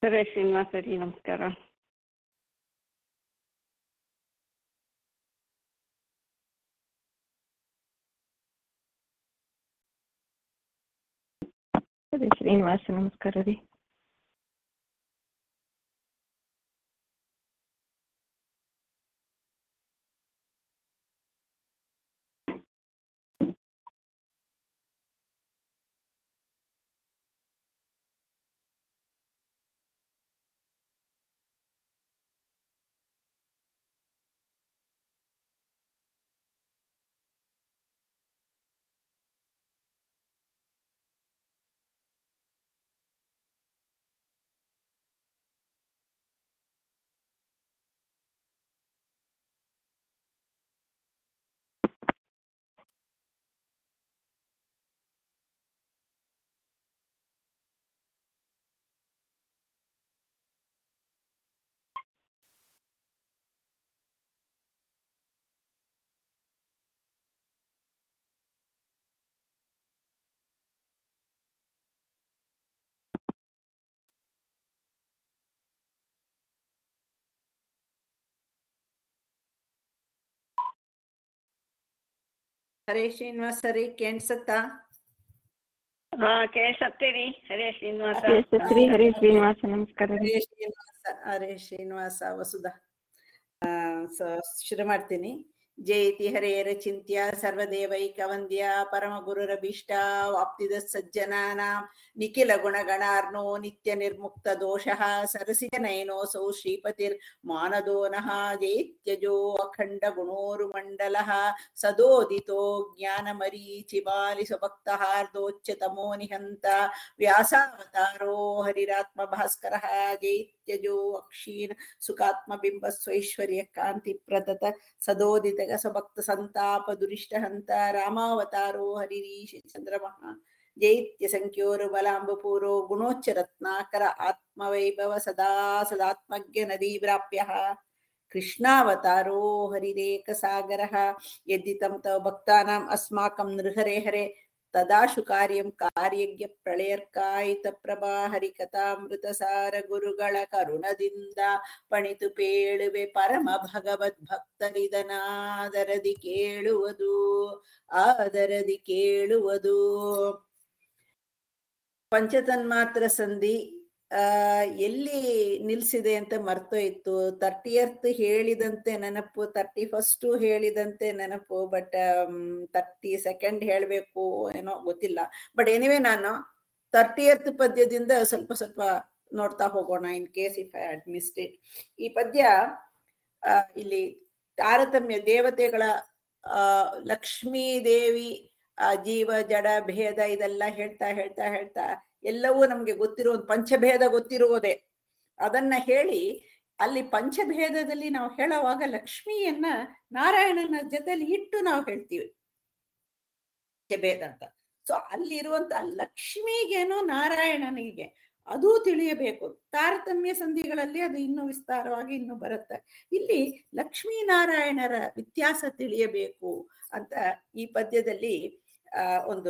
ಸರಿ ಶ್ರೀನಿವಾಸ ರೀ ನಮಸ್ಕಾರ ಸರಿ ಶ್ರೀನಿವಾಸ ನಮಸ್ಕಾರ ರೀ ಹರೇ ಶ್ರೀನಿವಾಸ ರೀ ಕೇಳ್ಸತ್ತಾ ಹಾ ಕೇಳಿಸತ್ತೆ ರೀ ಹರೇ ಶ್ರೀನಿವಾಸ ಕೇಳಿಸ್ತೈತ್ ರೀ ಹರೇ ಶ್ರೀನಿವಾಸ ನಮಸ್ಕಾರ ರೀ ಹರೇ ಶ್ರೀನಿವಾಸ ಹರೇ ಶ್ರೀನಿವಾಸ ವಸುಧ ಆ ಸ- ಶುರು ಮಾಡ್ತೀನಿ ಜಯತಿ ಹರೇರ ಚಿಂತ್ಯ ಸರ್ವದೇವೈಕ ವಂದ್ಯ ಪರಮ ಗುರುರಭೀಷ್ಟ ವಾಪ್ತಿದ ಸಜ್ಜನಾನಾಂ ನಿಖಿಲ ಗುಣಗಣಾರ್ನೋ ನಿತ್ಯ ನಿರ್ಮುಕ್ತ ದೋಷಃ ಸರಸಿಜ ನಯನೋಸೌ ಶ್ರೀಪತಿರ್ ಮಾನದೋ ನಃ ಜೈತ್ಯಜೋ ಅಖಂಡ ಗುಣೋರುಮಂಡಲಃ ಸದೋದಿತೋ ಜ್ಞಾನಮರೀಚಿಮಾಲಿ ಸ್ವಭಕ್ತಹಾರ್ದೋಚ್ಯತಮೋ ನಿಹಂತ ವ್ಯಾಸಾವತಾರೋ ಹರಿರಾತ್ಮ ಭಾಸ್ಕರ ಜೈತ್ಯಜೋ ಅಕ್ಷೀಣ ಸುಖಾತ್ಮ ಬಿಂಬ ಸ್ವೈಶ್ವರ್ಯ ಕಾಂತಿ ಪ್ರದತ ಸದೋದಿತ ಸ್ವಭಕ್ತ ಸಂತಾಪ ದುರಿಷ್ಟ ಹಂತ ರಾಮಾವತಾರೋ ಹರಿರೀಶ ಚಂದ್ರಮಃ ಜೈತ್ಯ ಸಂಖ್ಯೋರು ಬಲಾಂಬಪೂರೋ ಗುಣೋಚ್ಚ ರತ್ನಾಕರ ಆತ್ಮವೈಭವ ಸದಾ ಸದಾತ್ಮಜ್ಞ ನದೀವ್ರಾಪ್ಯ ಕೃಷ್ಣಾವತಾರೋ ಹರಿರೇಕ ಸಾಗರ ಯದ್ದಿತಂ ತವ ಭಕ್ತಾನಾಂ ಅಸ್ಮಾಕಂ ನೃಹರೆ ಹರೆ ತದಾಶು ಕಾರ್ಯಂ ಕಾರ್ಯಜ್ಞ ಪ್ರಳಯರ್ಕಾಯಿತ ಪ್ರಭಾ ಹರಿಕಥಾಮೃತ ಸಾರ ಗುರುಗಳ ಕರುಣದಿಂದ ಪಣಿತು ಪೇಳುವೆ ಪರಮ ಭಗವದ್ ಭಕ್ತರಿದನಾದರದಿ ಕೇಳುವುದು ಆದರದಿ ಕೇಳುವುದು ಪಂಚತನ್ಮಾತ್ರ ಸಂಧಿ ಆ ಎಲ್ಲಿ ನಿಲ್ಸಿದೆ ಅಂತ ಮರ್ತೋಯ್ತು ತರ್ಟಿಯರ್ತ್ ಹೇಳಿದಂತೆ ನೆನಪು ತರ್ಟಿ ಫಸ್ಟ್ ಹೇಳಿದಂತೆ ನೆನಪು ಬಟ್ ತರ್ಟಿ ಸೆಕೆಂಡ್ ಹೇಳ್ಬೇಕು ಏನೋ ಗೊತ್ತಿಲ್ಲ ಬಟ್ ಎನಿವೆ ನಾನು ತರ್ಟಿಯರ್ತ್ ಪದ್ಯದಿಂದ ಸ್ವಲ್ಪ ಸ್ವಲ್ಪ ನೋಡ್ತಾ ಹೋಗೋಣ in case if I had missed it ಈ ಪದ್ಯ ಆ, ಇಲ್ಲಿ ತಾರತಮ್ಯ ದೇವತೆಗಳ ಆ ಲಕ್ಷ್ಮೀ ದೇವಿ ಆ ಜೀವ ಜಡ ಭೇದ ಇದೆಲ್ಲ ಹೇಳ್ತಾ ಹೇಳ್ತಾ ಹೇಳ್ತಾ ಎಲ್ಲವೂ ನಮ್ಗೆ ಗೊತ್ತಿರೋ ಒಂದು ಪಂಚಭೇದ ಗೊತ್ತಿರುವುದೇ ಅದನ್ನ ಹೇಳಿ ಅಲ್ಲಿ ಪಂಚಭೇದದಲ್ಲಿ ನಾವು ಹೇಳುವಾಗ ಲಕ್ಷ್ಮಿಯನ್ನ ನಾರಾಯಣನ ಜೊತೆಲಿ ಇಟ್ಟು ನಾವು ಹೇಳ್ತೀವಿ ಪಂಚಭೇದ ಅಂತ ಸೊ ಅಲ್ಲಿರುವಂತ ಲಕ್ಷ್ಮಿಗೇನೋ ನಾರಾಯಣನಿಗೆ ಅದು ತಿಳಿಯಬೇಕು ತಾರತಮ್ಯ ಸಂಧಿಗಳಲ್ಲಿ ಅದು ಇನ್ನೂ ವಿಸ್ತಾರವಾಗಿ ಇನ್ನು ಬರುತ್ತೆ ಇಲ್ಲಿ ಲಕ್ಷ್ಮೀನಾರಾಯಣರ ವ್ಯತ್ಯಾಸ ತಿಳಿಯಬೇಕು ಅಂತ ಈ ಪದ್ಯದಲ್ಲಿ ಆ ಒಂದು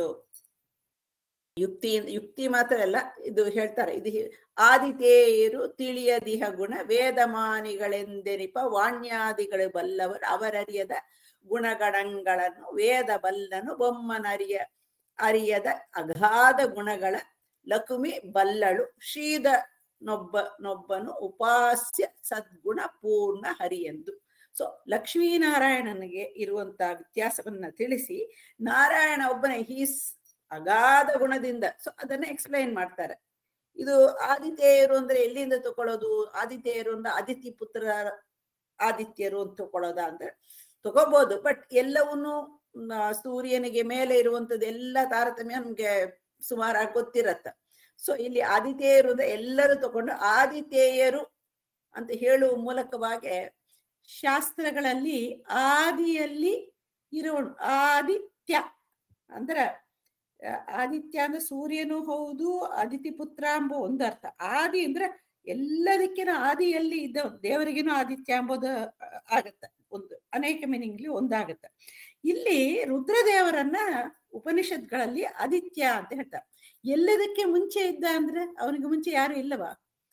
ಯುಕ್ತಿ ಯುಕ್ತಿ ಮಾತ್ರ ಅಲ್ಲ ಇದು ಹೇಳ್ತಾರೆ ಇದು ಹಿ- ಆದಿತೇಯರು ತಿಳಿಯದಿಹ ಗುಣ ವೇದಮಾನಿಗಳೆಂದೆನಿಪ ವಾಣ್ಯಾದಿಗಳು ಬಲ್ಲವರು ಅವರರಿಯದ ಗುಣಗಣಗಳನ್ನು ವೇದ ಬಲ್ಲನು ಬೊಮ್ಮನರಿಯ ಅರಿಯದ ಅಗಾಧ ಗುಣಗಳ ಲಕುಮಿ ಬಲ್ಲಳು ಶ್ರೀದ ನೊಬ್ಬ ನೊಬ್ಬನು ಉಪಾಸ್ಯ ಸದ್ಗುಣ ಪೂರ್ಣ ಹರಿಯೆಂದು ಸೊ ಲಕ್ಷ್ಮೀನಾರಾಯಣನಿಗೆ ಇರುವಂತ ವ್ಯತ್ಯಾಸವನ್ನ ತಿಳಿಸಿ ನಾರಾಯಣ ಒಬ್ಬನೇ ಹೀಸ್ ಅಗಾಧ ಗುಣದಿಂದ ಸೊ ಅದನ್ನ ಎಕ್ಸ್ಪ್ಲೈನ್ ಮಾಡ್ತಾರೆ ಇದು ಆದಿತ್ಯರು ಅಂದ್ರೆ ಎಲ್ಲಿಂದ ತಗೊಳ್ಳೋದು ಆದಿತ್ಯರು ಅಂದ್ರೆ ಆದಿತ್ಯ ಪುತ್ರ ಆದಿತ್ಯರು ಅಂತ ತಗೊಳ್ಳೋದ ಅಂದ್ರೆ ತಗೋಬಹುದು ಬಟ್ ಎಲ್ಲವನ್ನೂ ಮ್, ಸೂರ್ಯನಿಗೆ ಮೇಲೆ ಇರುವಂತದ್ದು ಎಲ್ಲ ತಾರತಮ್ಯ ನಮ್ಗೆ ಸುಮಾರಾಗಿ ಗೊತ್ತಿರತ್ತ ಸೊ ಇಲ್ಲಿ ಆದಿತ್ಯರು ಅಂದ್ರೆ ಎಲ್ಲರೂ ತಗೊಂಡು ಆದಿತ್ಯರು ಅಂತ ಹೇಳುವ ಮೂಲಕವಾಗಿ ಶಾಸ್ತ್ರಗಳಲ್ಲಿ ಆದಿಯಲ್ಲಿ ಇರುವ ಆದಿತ್ಯ ಅಂದ್ರ ಆ, ಆದಿತ್ಯ ಅಂದ್ರೆ ಸೂರ್ಯನು ಹೌದು ಅದಿತಿ ಪುತ್ರ ಎಂಬ ಒಂದು ಅರ್ಥ ಆದಿ ಅಂದ್ರೆ ಎಲ್ಲದಕ್ಕಿನ ಆದಿಯಲ್ಲಿ ಇದ್ದ ದೇವರಿಗೇನು ಆದಿತ್ಯ ಎಂಬುದು ಆ, ಆಗತ್ತೆ ಒಂದು ಅನೇಕ ಮೀನಿಂಗ್ಲಿ ಒಂದಾಗತ್ತೆ ಇಲ್ಲಿ ರುದ್ರದೇವರನ್ನ ಉಪನಿಷತ್ಗಳಲ್ಲಿ ಆದಿತ್ಯ ಅಂತ ಹೇಳ್ತಾರೆ ಎಲ್ಲದಕ್ಕೆ ಮುಂಚೆ ಇದ್ದ ಅಂದ್ರೆ ಅವನಿಗೆ ಮುಂಚೆ ಯಾರು ಇಲ್ಲವಾ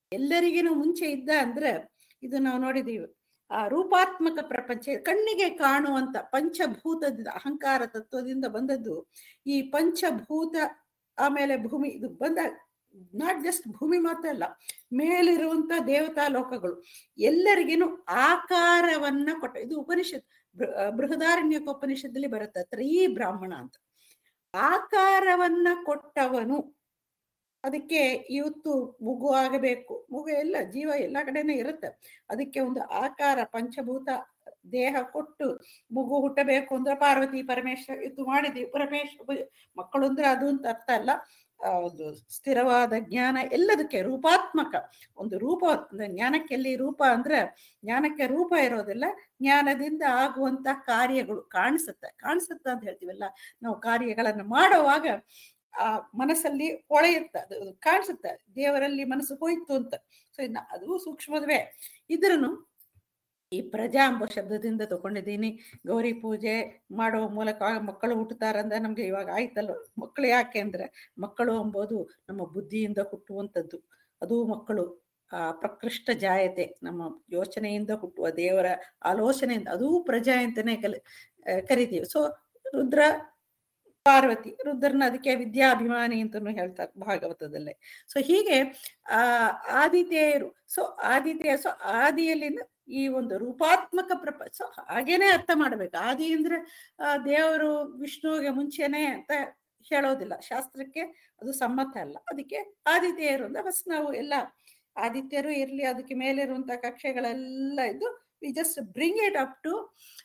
ಎಲ್ಲರಿಗಿನೂ ಮುಂಚೆ ಇದ್ದ ಅಂದ್ರೆ ಇದು ನಾವು ನೋಡಿದೀವಿ ಆ ರೂಪಾತ್ಮಕ ಪ್ರಪಂಚ ಕಣ್ಣಿಗೆ ಕಾಣುವಂತ ಪಂಚಭೂತದಿಂದ ಅಹಂಕಾರ ತತ್ವದಿಂದ ಬಂದದ್ದು ಈ ಪಂಚಭೂತ ಆಮೇಲೆ ಭೂಮಿ ಇದು ಬಂದ ನಾಟ್ ಜಸ್ಟ್ ಭೂಮಿ ಮಾತ್ರ ಅಲ್ಲ ಮೇಲಿರುವಂತ ದೇವತಾ ಲೋಕಗಳು ಎಲ್ಲರಿಗೇನು ಆಕಾರವನ್ನ ಕೊಟ್ಟ ಇದು ಉಪನಿಷತ್ ಬೃ- ಬೃಹದಾರಣ್ಯಕ ಉಪನಿಷತ್ತಲ್ಲಿ ಬರುತ್ತೆ ತ್ರೈ ಬ್ರಾಹ್ಮಣ ಅಂತ ಆಕಾರವನ್ನ ಕೊಟ್ಟವನು ಅದಕ್ಕೆ ಇವತ್ತು ಮಗು ಆಗಬೇಕು ಮಗು ಎಲ್ಲ ಜೀವ ಎಲ್ಲ ಕಡೆನೇ ಇರುತ್ತೆ ಅದಕ್ಕೆ ಒಂದು ಆಕಾರ ಪಂಚಭೂತ ದೇಹ ಕೊಟ್ಟು ಮಗು ಹುಟ್ಟಬೇಕು ಅಂದ್ರೆ ಪಾರ್ವತಿ ಪರಮೇಶ್ವರ ಇದು ಮಾಡಿದ್ವಿ ಪರಮೇಶ್ವರ ಮಕ್ಕಳು ಅಂದ್ರೆ ಅದು ಅಂತ ಅರ್ಥ ಅಲ್ಲ ಆ ಒಂದು ಸ್ಥಿರವಾದ ಜ್ಞಾನ ಎಲ್ಲದಕ್ಕೆ ರೂಪಾತ್ಮಕ ಒಂದು ರೂಪ ಅಂದ್ರೆ ಜ್ಞಾನಕ್ಕೆ ಎಲ್ಲಿ ರೂಪ ಅಂದ್ರೆ ಜ್ಞಾನಕ್ಕೆ ರೂಪ ಇರೋದಿಲ್ಲ ಜ್ಞಾನದಿಂದ ಆಗುವಂತ ಕಾರ್ಯಗಳು ಕಾಣಿಸುತ್ತೆ ಕಾಣಿಸುತ್ತೆ ಅಂತ ಹೇಳ್ತೀವಲ್ಲ ನಾವು ಕಾರ್ಯಗಳನ್ನು ಮಾಡುವಾಗ ಆ ಮನಸ್ಸಲ್ಲಿ ಹೊಳೆಯುತ್ತೆ ಅದು ಕಾಣಿಸುತ್ತೆ ದೇವರಲ್ಲಿ ಮನಸ್ಸು ಹೋಯ್ತು ಅಂತ ಸೊ ಇನ್ನ ಅದು ಸೂಕ್ಷ್ಮದವೇ ಇದ್ರನು ಈ ಪ್ರಜಾ ಎಂಬ ಶಬ್ದದಿಂದ ತಗೊಂಡಿದ್ದೀನಿ ಗೌರಿ ಪೂಜೆ ಮಾಡುವ ಮೂಲಕ ಮಕ್ಕಳು ಹುಟ್ಟುತ್ತಾರಂದ್ರೆ ನಮ್ಗೆ ಇವಾಗ ಆಯ್ತಲ್ಲ ಮಕ್ಕಳು ಯಾಕೆ ಅಂದ್ರೆ ಮಕ್ಕಳು ಎಂಬುದು ನಮ್ಮ ಬುದ್ಧಿಯಿಂದ ಹುಟ್ಟುವಂಥದ್ದು ಅದು ಮಕ್ಕಳು ಆ ಪ್ರಕೃಷ್ಟ ಜಾಯತೆ ನಮ್ಮ ಯೋಚನೆಯಿಂದ ಹುಟ್ಟುವ ದೇವರ ಆಲೋಚನೆಯಿಂದ ಅದೂ ಪ್ರಜಾ ಅಂತಾನೆ ಕಲಿ ಆ, ಕರಿತೀವಿ ಸೊ ರುದ್ರ ಪಾರ್ವತಿ ರುದ್ರನ ಅದಕ್ಕೆ ವಿದ್ಯಾಭಿಮಾನಿ ಅಂತಾನು ಹೇಳ್ತಾರೆ ಭಾಗವತದಲ್ಲೇ ಸೊ ಹೀಗೆ ಆ ಆದಿತ್ಯರು ಸೊ ಆದಿತ್ಯ ಸೊ ಆದಿಯಲ್ಲಿನ ಈ ಒಂದು ರೂಪಾತ್ಮಕ ಪ್ರಪ ಸೊ ಹಾಗೇನೆ ಅರ್ಥ ಮಾಡ್ಬೇಕು ಆದಿ ಅಂದ್ರೆ ಆ ದೇವರು ವಿಷ್ಣುವಿಗೆ ಮುಂಚೆನೆ ಅಂತ ಹೇಳೋದಿಲ್ಲ ಶಾಸ್ತ್ರಕ್ಕೆ ಅದು ಸಮ್ಮತ ಅಲ್ಲ ಅದಕ್ಕೆ ಆದಿತ್ಯರು ಅಂದ್ರೆ ಫಸ್ಟ್ ನಾವು ಎಲ್ಲ ಆದಿತ್ಯರು ಇರ್ಲಿ ಅದಕ್ಕೆ ಮೇಲಿರುವಂತ ಕಕ್ಷೆಗಳೆಲ್ಲ ಇದ್ದು we just bring it up to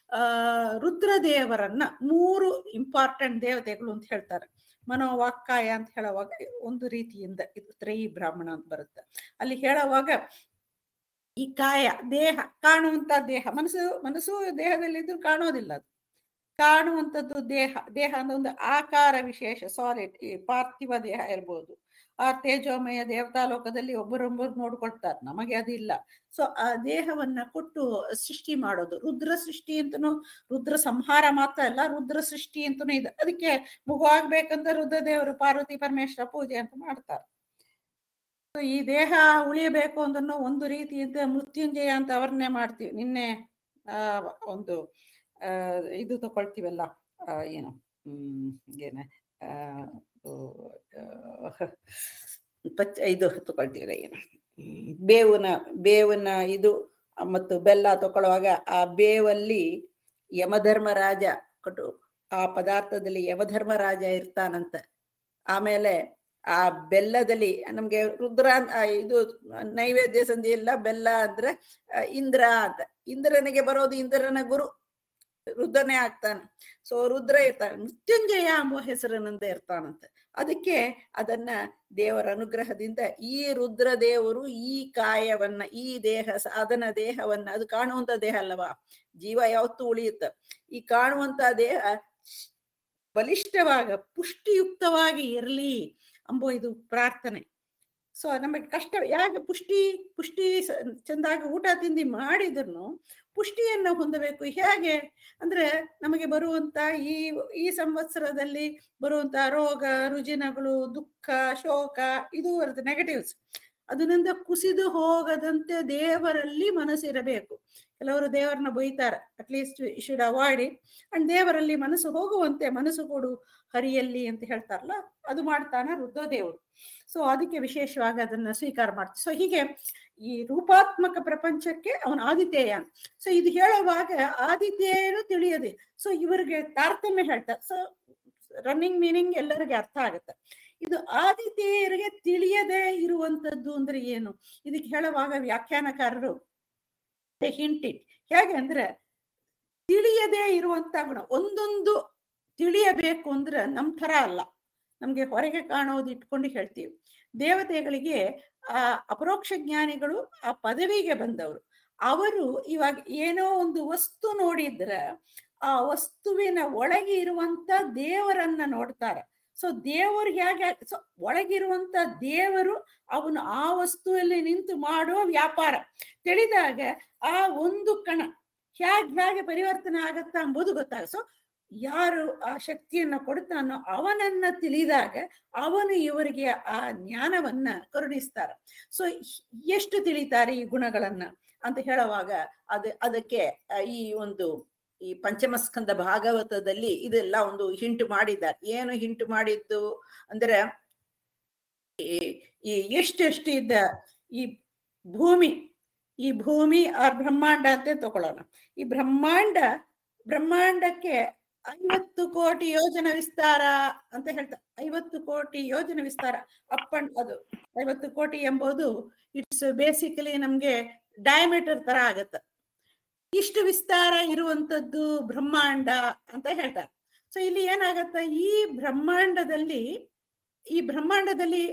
ರುದ್ರದೇವರನ್ನ ಮೂರು ಇಂಪಾರ್ಟೆಂಟ್ ದೇವತೆಗಳು ಅಂತ ಹೇಳ್ತಾರೆ ಮನೋವಾಕ್ಕಾಯ ಅಂತ ಹೇಳುವಾಗ ಒಂದು ರೀತಿಯಿಂದ ಇದು ತ್ರೈ ಬ್ರಾಹ್ಮಣ ಅಂತ ಬರುತ್ತೆ ಅಲ್ಲಿ ಹೇಳುವಾಗ ಈ ಕಾಯ ದೇಹ ಕಾಣುವಂತ ದೇಹ ಮನಸ್ಸು ಮನಸ್ಸು ದೇಹದಲ್ಲಿದ್ದು ಕಾಣೋದಿಲ್ಲ ಅದು ಕಾಣುವಂಥದ್ದು ದೇಹ ದೇಹ ಅಂದ್ರೆ ಒಂದು ಆಕಾರ ವಿಶೇಷ ಸಾಲಿಡ್ ಈ ಪಾರ್ಥಿವ ದೇಹ ಇರ್ಬೋದು ಆ ತೇಜೋಮಯ ದೇವತಾ ಲೋಕದಲ್ಲಿ ಒಬ್ಬರೊಬ್ಬರು ನೋಡ್ಕೊಳ್ತಾರೆ ನಮಗೆ ಅದಿಲ್ಲ ಸೊ ಆ ದೇಹವನ್ನ ಕೊಟ್ಟು ಸೃಷ್ಟಿ ಮಾಡೋದು ರುದ್ರ ಸೃಷ್ಟಿ ಅಂತನೂ ರುದ್ರ ಸಂಹಾರ ಮಾತ್ರ ಅಲ್ಲ ರುದ್ರ ಸೃಷ್ಟಿ ಅಂತನೂ ಇದೆ ಅದಕ್ಕೆ ಮಗು ಆಗ್ಬೇಕಂದ್ರೆ ರುದ್ರದೇವರು ಪಾರ್ವತಿ ಪರಮೇಶ್ವರ ಪೂಜೆ ಅಂತ ಮಾಡ್ತಾರೆ So ಈ ದೇಹ ಉಳಿಯಬೇಕು ಅಂದನ್ನು ಒಂದು ರೀತಿಯಿಂದ ಮೃತ್ಯುಂಜಯ ಅಂತ ಅವರನ್ನೇ ಮಾಡ್ತೀವಿ ನಿನ್ನೆ ಆ ಒಂದು ಆ ಇದು ತಗೊಳ್ತೀವಲ್ಲ ಆ ಏನು ಹ್ಮ್ ಏನ ಆ ಓ, ಆ, ಪಚ್ಚ ಇದು ತಗೊಳ್ತೀವಿ ಏನು ಹ್ಮ್, ಬೇವಿನ ಬೇವಿನ ಇದು ಮತ್ತು ಬೆಲ್ಲ ತಗೊಳ್ಳುವಾಗ ಆ ಬೇವಲ್ಲಿ ಯಮಧರ್ಮರಾಜ ಕೊಟ್ಟು ಆ ಪದಾರ್ಥದಲ್ಲಿ ಯಮಧರ್ಮರಾಜ ಇರ್ತಾನಂತ ಆಮೇಲೆ ಆ ಬೆಲ್ಲದಲ್ಲಿ ನಮ್ಗೆ ರುದ್ರ ಅನ್- ಆ ಇದು ನೈವೇದ್ಯ ಸಂಧಿ ಇಲ್ಲ ಬೆಲ್ಲ ಅಂದ್ರೆ ಆ, ಇಂದ್ರ ಅಂತ ಇಂದ್ರನಿಗೆ ಬರೋದು ಇಂದ್ರನ ಗುರು ರುದ್ರನೇ ಆಗ್ತಾನೆ ಸೊ ರುದ್ರ ಇರ್ತಾನೆ ಮೃತ್ಯುಂಜಯ ಎಂಬ ಹೆಸರಿನಿಂದ ಇರ್ತಾನಂತೆ ಅದಕ್ಕೆ ಅದನ್ನ ದೇವರ ಅನುಗ್ರಹದಿಂದ ಈ ರುದ್ರ ದೇವರು ಈ ಕಾಯವನ್ನ ಈ ದೇಹ ಸಾಧನ ದೇಹವನ್ನ ಅದು ಕಾಣುವಂತ ದೇಹ ಅಲ್ಲವಾ ಜೀವ ಯಾವತ್ತೂ ಉಳಿಯುತ್ತೆ ಈ ಕಾಣುವಂತ ದೇಹ ಬಲಿಷ್ಠವಾಗ ಪುಷ್ಟಿಯುಕ್ತವಾಗಿ ಇರಲಿ ಅಂಬೋ ಇದು ಪ್ರಾರ್ಥನೆ ಸೊ ನಮಗೆ ಕಷ್ಟ ಯಾಕೆ ಪುಷ್ಟಿ ಪುಷ್ಟಿ ಸ- ಚಂದಾಗಿ ಊಟ ತಿಂಡಿ ಮಾಡಿದ್ರು ಪುಷ್ಟಿಯನ್ನ ಹೊಂದಬೇಕು ಹೇಗೆ ಅಂದ್ರೆ ನಮಗೆ ಬರುವಂತ ಈ ಈ ಸಂವತ್ಸರದಲ್ಲಿ ಬರುವಂತ ರೋಗ ರುಜಿನಗಳು ದುಃಖ ಶೋಕ ಇದು ಬರುತ್ತೆ ನೆಗೆಟಿವ್ಸ್ ಅದರಿಂದ ಕುಸಿದು ಹೋಗದಂತೆ ದೇವರಲ್ಲಿ ಮನಸ್ಸಿರಬೇಕು ಕೆಲವರು ದೇವರನ್ನ ಬೈತಾರೆ at least should avoid it and ದೇವರಲ್ಲಿ ಮನಸ್ಸು ಹೋಗುವಂತೆ ಮನಸ್ಸು ಕೊಡು ಹರಿಯಲ್ಲಿ ಅಂತ ಹೇಳ್ತಾರಲ್ಲ ಅದು ಮಾಡ್ತಾನೆ ರುದ್ರದೇವರು ಸೊ ಅದಕ್ಕೆ ವಿಶೇಷವಾಗಿ ಅದನ್ನ ಸ್ವೀಕಾರ ಮಾಡ್ತೀವಿ ಸೊ ಹೀಗೆ ಈ ರೂಪಾತ್ಮಕ ಪ್ರಪಂಚಕ್ಕೆ ಅವನ ಆದಿತ್ಯಯ ಸೊ ಇದು ಹೇಳುವಾಗ ಆದಿತ್ಯನು ತಿಳಿಯದೆ ಸೊ ಇವರಿಗೆ ತಾರತಮ್ಯ ಹೇಳ್ತಾರೆ ಸೊ ರನ್ನಿಂಗ್ ಮೀನಿಂಗ್ ಎಲ್ಲರಿಗೆ ಅರ್ಥ ಆಗುತ್ತೆ ಇದು ಆದಿತ್ಯರಿಗೆ ತಿಳಿಯದೆ ಇರುವಂತದ್ದು ಅಂದ್ರೆ ಏನು ಇದಕ್ಕೆ ಹೇಳುವಾಗ ವ್ಯಾಖ್ಯಾನಕಾರರು ಹಿಂಟಿಟ್ ಹೇಗೆ ಅಂದ್ರೆ ತಿಳಿಯದೆ ಇರುವಂತ ಗುಣ ಒಂದೊಂದು ತಿಳಿಯಬೇಕು ಅಂದ್ರೆ ನಮ್ ತರ ಅಲ್ಲ ನಮ್ಗೆ ಹೊರಗೆ ಕಾಣೋದು ಇಟ್ಕೊಂಡು ಹೇಳ್ತೀವಿ ದೇವತೆಗಳಿಗೆ ಆ ಅಪರೋಕ್ಷ ಜ್ಞಾನಿಗಳು ಆ ಪದವಿಗೆ ಬಂದವರು ಅವರು ಇವಾಗ ಏನೋ ಒಂದು ವಸ್ತು ನೋಡಿದ್ರೆ ಆ ವಸ್ತುವಿನ ಒಳಗೆ ಇರುವಂತ ದೇವರನ್ನ ನೋಡ್ತಾರೆ ಸೊ ದೇವರು ಹೇಗೆ ಸೊ ಒಳಗಿರುವಂತ ದೇವರು ಅವನು ಆ ವಸ್ತುವಲ್ಲಿ ನಿಂತು ಮಾಡುವ ವ್ಯಾಪಾರ ತಿಳಿದಾಗ ಆ ಒಂದು ಕಣ ಹೇಗೆ ಹೇಗೆ ಪರಿವರ್ತನೆ ಆಗತ್ತಾ ಎಂಬುದು ಗೊತ್ತಾಗ ಸೊ ಯಾರು ಆ ಶಕ್ತಿಯನ್ನ ಕೊಡ್ತಾನೋ ಅವನನ್ನ ತಿಳಿದಾಗ ಅವನು ಇವರಿಗೆ ಆ ಜ್ಞಾನವನ್ನ ಕರುಣಿಸ್ತಾರ ಸೊ ಎಷ್ಟು ತಿಳಿತಾರೆ ಈ ಗುಣಗಳನ್ನ ಅಂತ ಹೇಳುವಾಗ ಅದ ಅದಕ್ಕೆ ಆ, ಈ ಒಂದು ಈ ಪಂಚಮಸ್ಕಂದ ಭಾಗವತದಲ್ಲಿ ಇದೆಲ್ಲ ಒಂದು ಹಿಂಟು ಮಾಡಿದ್ದಾರೆ ಏನು ಹಿಂಟು ಮಾಡಿದ್ದು ಅಂದ್ರೆ ಈ ಈ ಎಷ್ಟೆಷ್ಟು ಇದ್ದ ಈ ಭೂಮಿ ಈ ಭೂಮಿ ಆ ಬ್ರಹ್ಮಾಂಡ ಅಂತ ತಗೊಳ್ಳೋಣ ಈ ಬ್ರಹ್ಮಾಂಡ ಬ್ರಹ್ಮಾಂಡಕ್ಕೆ ಐವತ್ತು ಕೋಟಿ ಯೋಜನ ವಿಸ್ತಾರ ಅಂತ ಹೇಳ್ತಾರೆ ಐವತ್ತು ಕೋಟಿ ಯೋಜನ ವಿಸ್ತಾರ ಅಪ್ಪಣ್ ಅದು ಐವತ್ತು ಕೋಟಿ ಎಂಬುದು ಇಟ್ಸ್ ಬೇಸಿಕಲಿ ನಮ್ಗೆ ಡಯಾಮೀಟರ್ ತರ ಆಗತ್ತೆ ಇಷ್ಟು ವಿಸ್ತಾರ ಇರುವಂತದ್ದು ಬ್ರಹ್ಮಾಂಡ ಅಂತ ಹೇಳ್ತಾರೆ ಸೊ ಇಲ್ಲಿ ಏನಾಗತ್ತ ಈ ಬ್ರಹ್ಮಾಂಡದಲ್ಲಿ ಈ ಬ್ರಹ್ಮಾಂಡದಲ್ಲಿ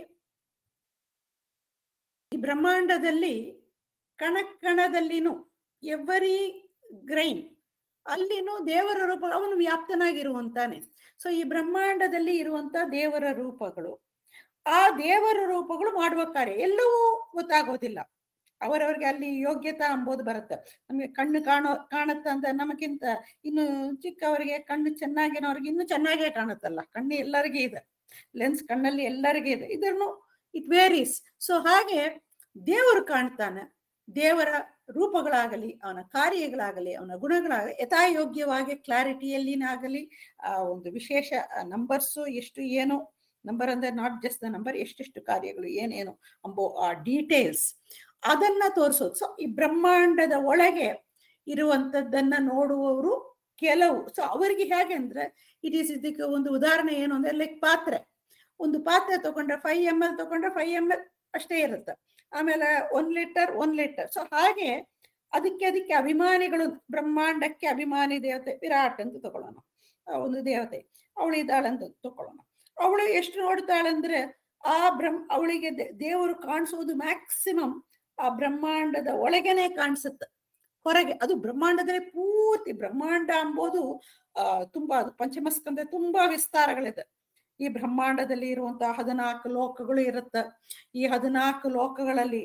ಈ ಬ್ರಹ್ಮಾಂಡದಲ್ಲಿ ಕಣ ಕಣದಲ್ಲಿನೂ ಎವರಿ ಗ್ರೈನ್ ಅಲ್ಲಿನೂ ದೇವರ ರೂಪ ಅವನು ವ್ಯಾಪ್ತನಾಗಿರುವಂತಾನೆ ಸೊ ಈ ಬ್ರಹ್ಮಾಂಡದಲ್ಲಿ ಇರುವಂತ ದೇವರ ರೂಪಗಳು ಆ ದೇವರ ರೂಪಗಳು ಮಾಡುವ ಕಾರ್ಯ ಎಲ್ಲವೂ ಗೊತ್ತಾಗೋದಿಲ್ಲ ಅವರವರಿಗೆ ಅಲ್ಲಿ ಯೋಗ್ಯತಾ ಅಂಬೋದು ಬರುತ್ತೆ ನಮಗೆ ಕಣ್ಣು ಕಾಣೋ ಕಾಣುತ್ತ ಅಂತ ನಮಗಿಂತ ಇನ್ನು ಚಿಕ್ಕವರಿಗೆ ಕಣ್ಣು ಚೆನ್ನಾಗಿನವ್ರಿಗೆ ಇನ್ನೂ ಚೆನ್ನಾಗೇ ಕಾಣುತ್ತಲ್ಲ ಕಣ್ಣು ಎಲ್ಲರಿಗೂ ಇದೆ ಲೆನ್ಸ್ ಕಣ್ಣಲ್ಲಿ ಎಲ್ಲರಿಗೂ ಇದೆ ಇದನ್ನು ಇಟ್ ವೇರೀಸ್ ಸೊ ಹಾಗೆ ದೇವರು ಕಾಣ್ತಾನೆ ದೇವರ ರೂಪಗಳಾಗಲಿ ಅವನ ಕಾರ್ಯಗಳಾಗಲಿ ಅವನ ಗುಣಗಳಾಗಲಿ ಯಥಾಯೋಗ್ಯವಾಗಿ ಕ್ಲಾರಿಟಿಯಲ್ಲಿನಾಗಲಿ ಆ ಒಂದು ವಿಶೇಷ ನಂಬರ್ಸು ಎಷ್ಟು ಏನು ನಂಬರ್ ಅಂದ್ರೆ ನಾಟ್ ಜಸ್ಟ್ ದ ನಂಬರ್ ಎಷ್ಟೆಷ್ಟು ಕಾರ್ಯಗಳು ಏನೇನು ಅಂಬೋ ಆ ಡೀಟೇಲ್ಸ್ ಅದನ್ನ ತೋರಿಸೋದು ಸೊ ಈ ಬ್ರಹ್ಮಾಂಡದ ಒಳಗೆ ಇರುವಂತದ್ದನ್ನ ನೋಡುವವರು ಕೆಲವು ಸೊ ಅವರಿಗೆ ಹೇಗೆ ಅಂದ್ರೆ ಇಟ್ ಈಸ್ ಇದಕ್ಕೆ ಒಂದು ಉದಾಹರಣೆ ಏನು ಅಂದ್ರೆ ಲೈಕ್ ಪಾತ್ರೆ ಒಂದು ಪಾತ್ರೆ ತಗೊಂಡ್ರೆ ಫೈವ್ ಎಮ್ ಎಲ್ ತಗೊಂಡ್ರೆ ಫೈವ್ ಎಮ್ ಎಲ್ ಅಷ್ಟೇ ಇರುತ್ತೆ ಆಮೇಲೆ ಒಂದ್ ಲೀಟರ್ ಒಂದ್ ಲೀಟರ್ ಸೊ ಹಾಗೆ ಅದಕ್ಕೆ ಅದಕ್ಕೆ ಅಭಿಮಾನಿಗಳು ಬ್ರಹ್ಮಾಂಡಕ್ಕೆ ಅಭಿಮಾನಿ ದೇವತೆ ವಿರಾಟ್ ಅಂತ ತಗೊಳ್ಳೋಣ ಆ ಒಂದು ದೇವತೆ ಅವಳು ಇದ್ದಾಳಂತ ತಗೊಳ್ಳೋಣ ಅವಳು ಎಷ್ಟು ನೋಡ್ತಾಳಂದ್ರೆ ಆ ಬ್ರಹ್ಮ ಅವಳಿಗೆ ದೇ- ದೇವರು ಕಾಣಿಸೋದು ಮ್ಯಾಕ್ಸಿಮಮ್ ಆ ಬ್ರಹ್ಮಾಂಡದ ಒಳಗೆನೆ ಕಾಣಿಸುತ್ತೆ ಹೊರಗೆ ಅದು ಬ್ರಹ್ಮಾಂಡದಲ್ಲಿ ಪೂರ್ತಿ ಬ್ರಹ್ಮಾಂಡ ಎಂಬುದು ಆ ತುಂಬಾ ಅದು ಪಂಚಮಸ್ಕಂದ ತುಂಬಾ ವಿಸ್ತಾರಗಳಿದೆ ಈ ಬ್ರಹ್ಮಾಂಡದಲ್ಲಿ ಇರುವಂತಹ ಹದಿನಾಲ್ಕು ಲೋಕಗಳು ಇರುತ್ತೆ ಈ ಹದಿನಾಲ್ಕು ಲೋಕಗಳಲ್ಲಿ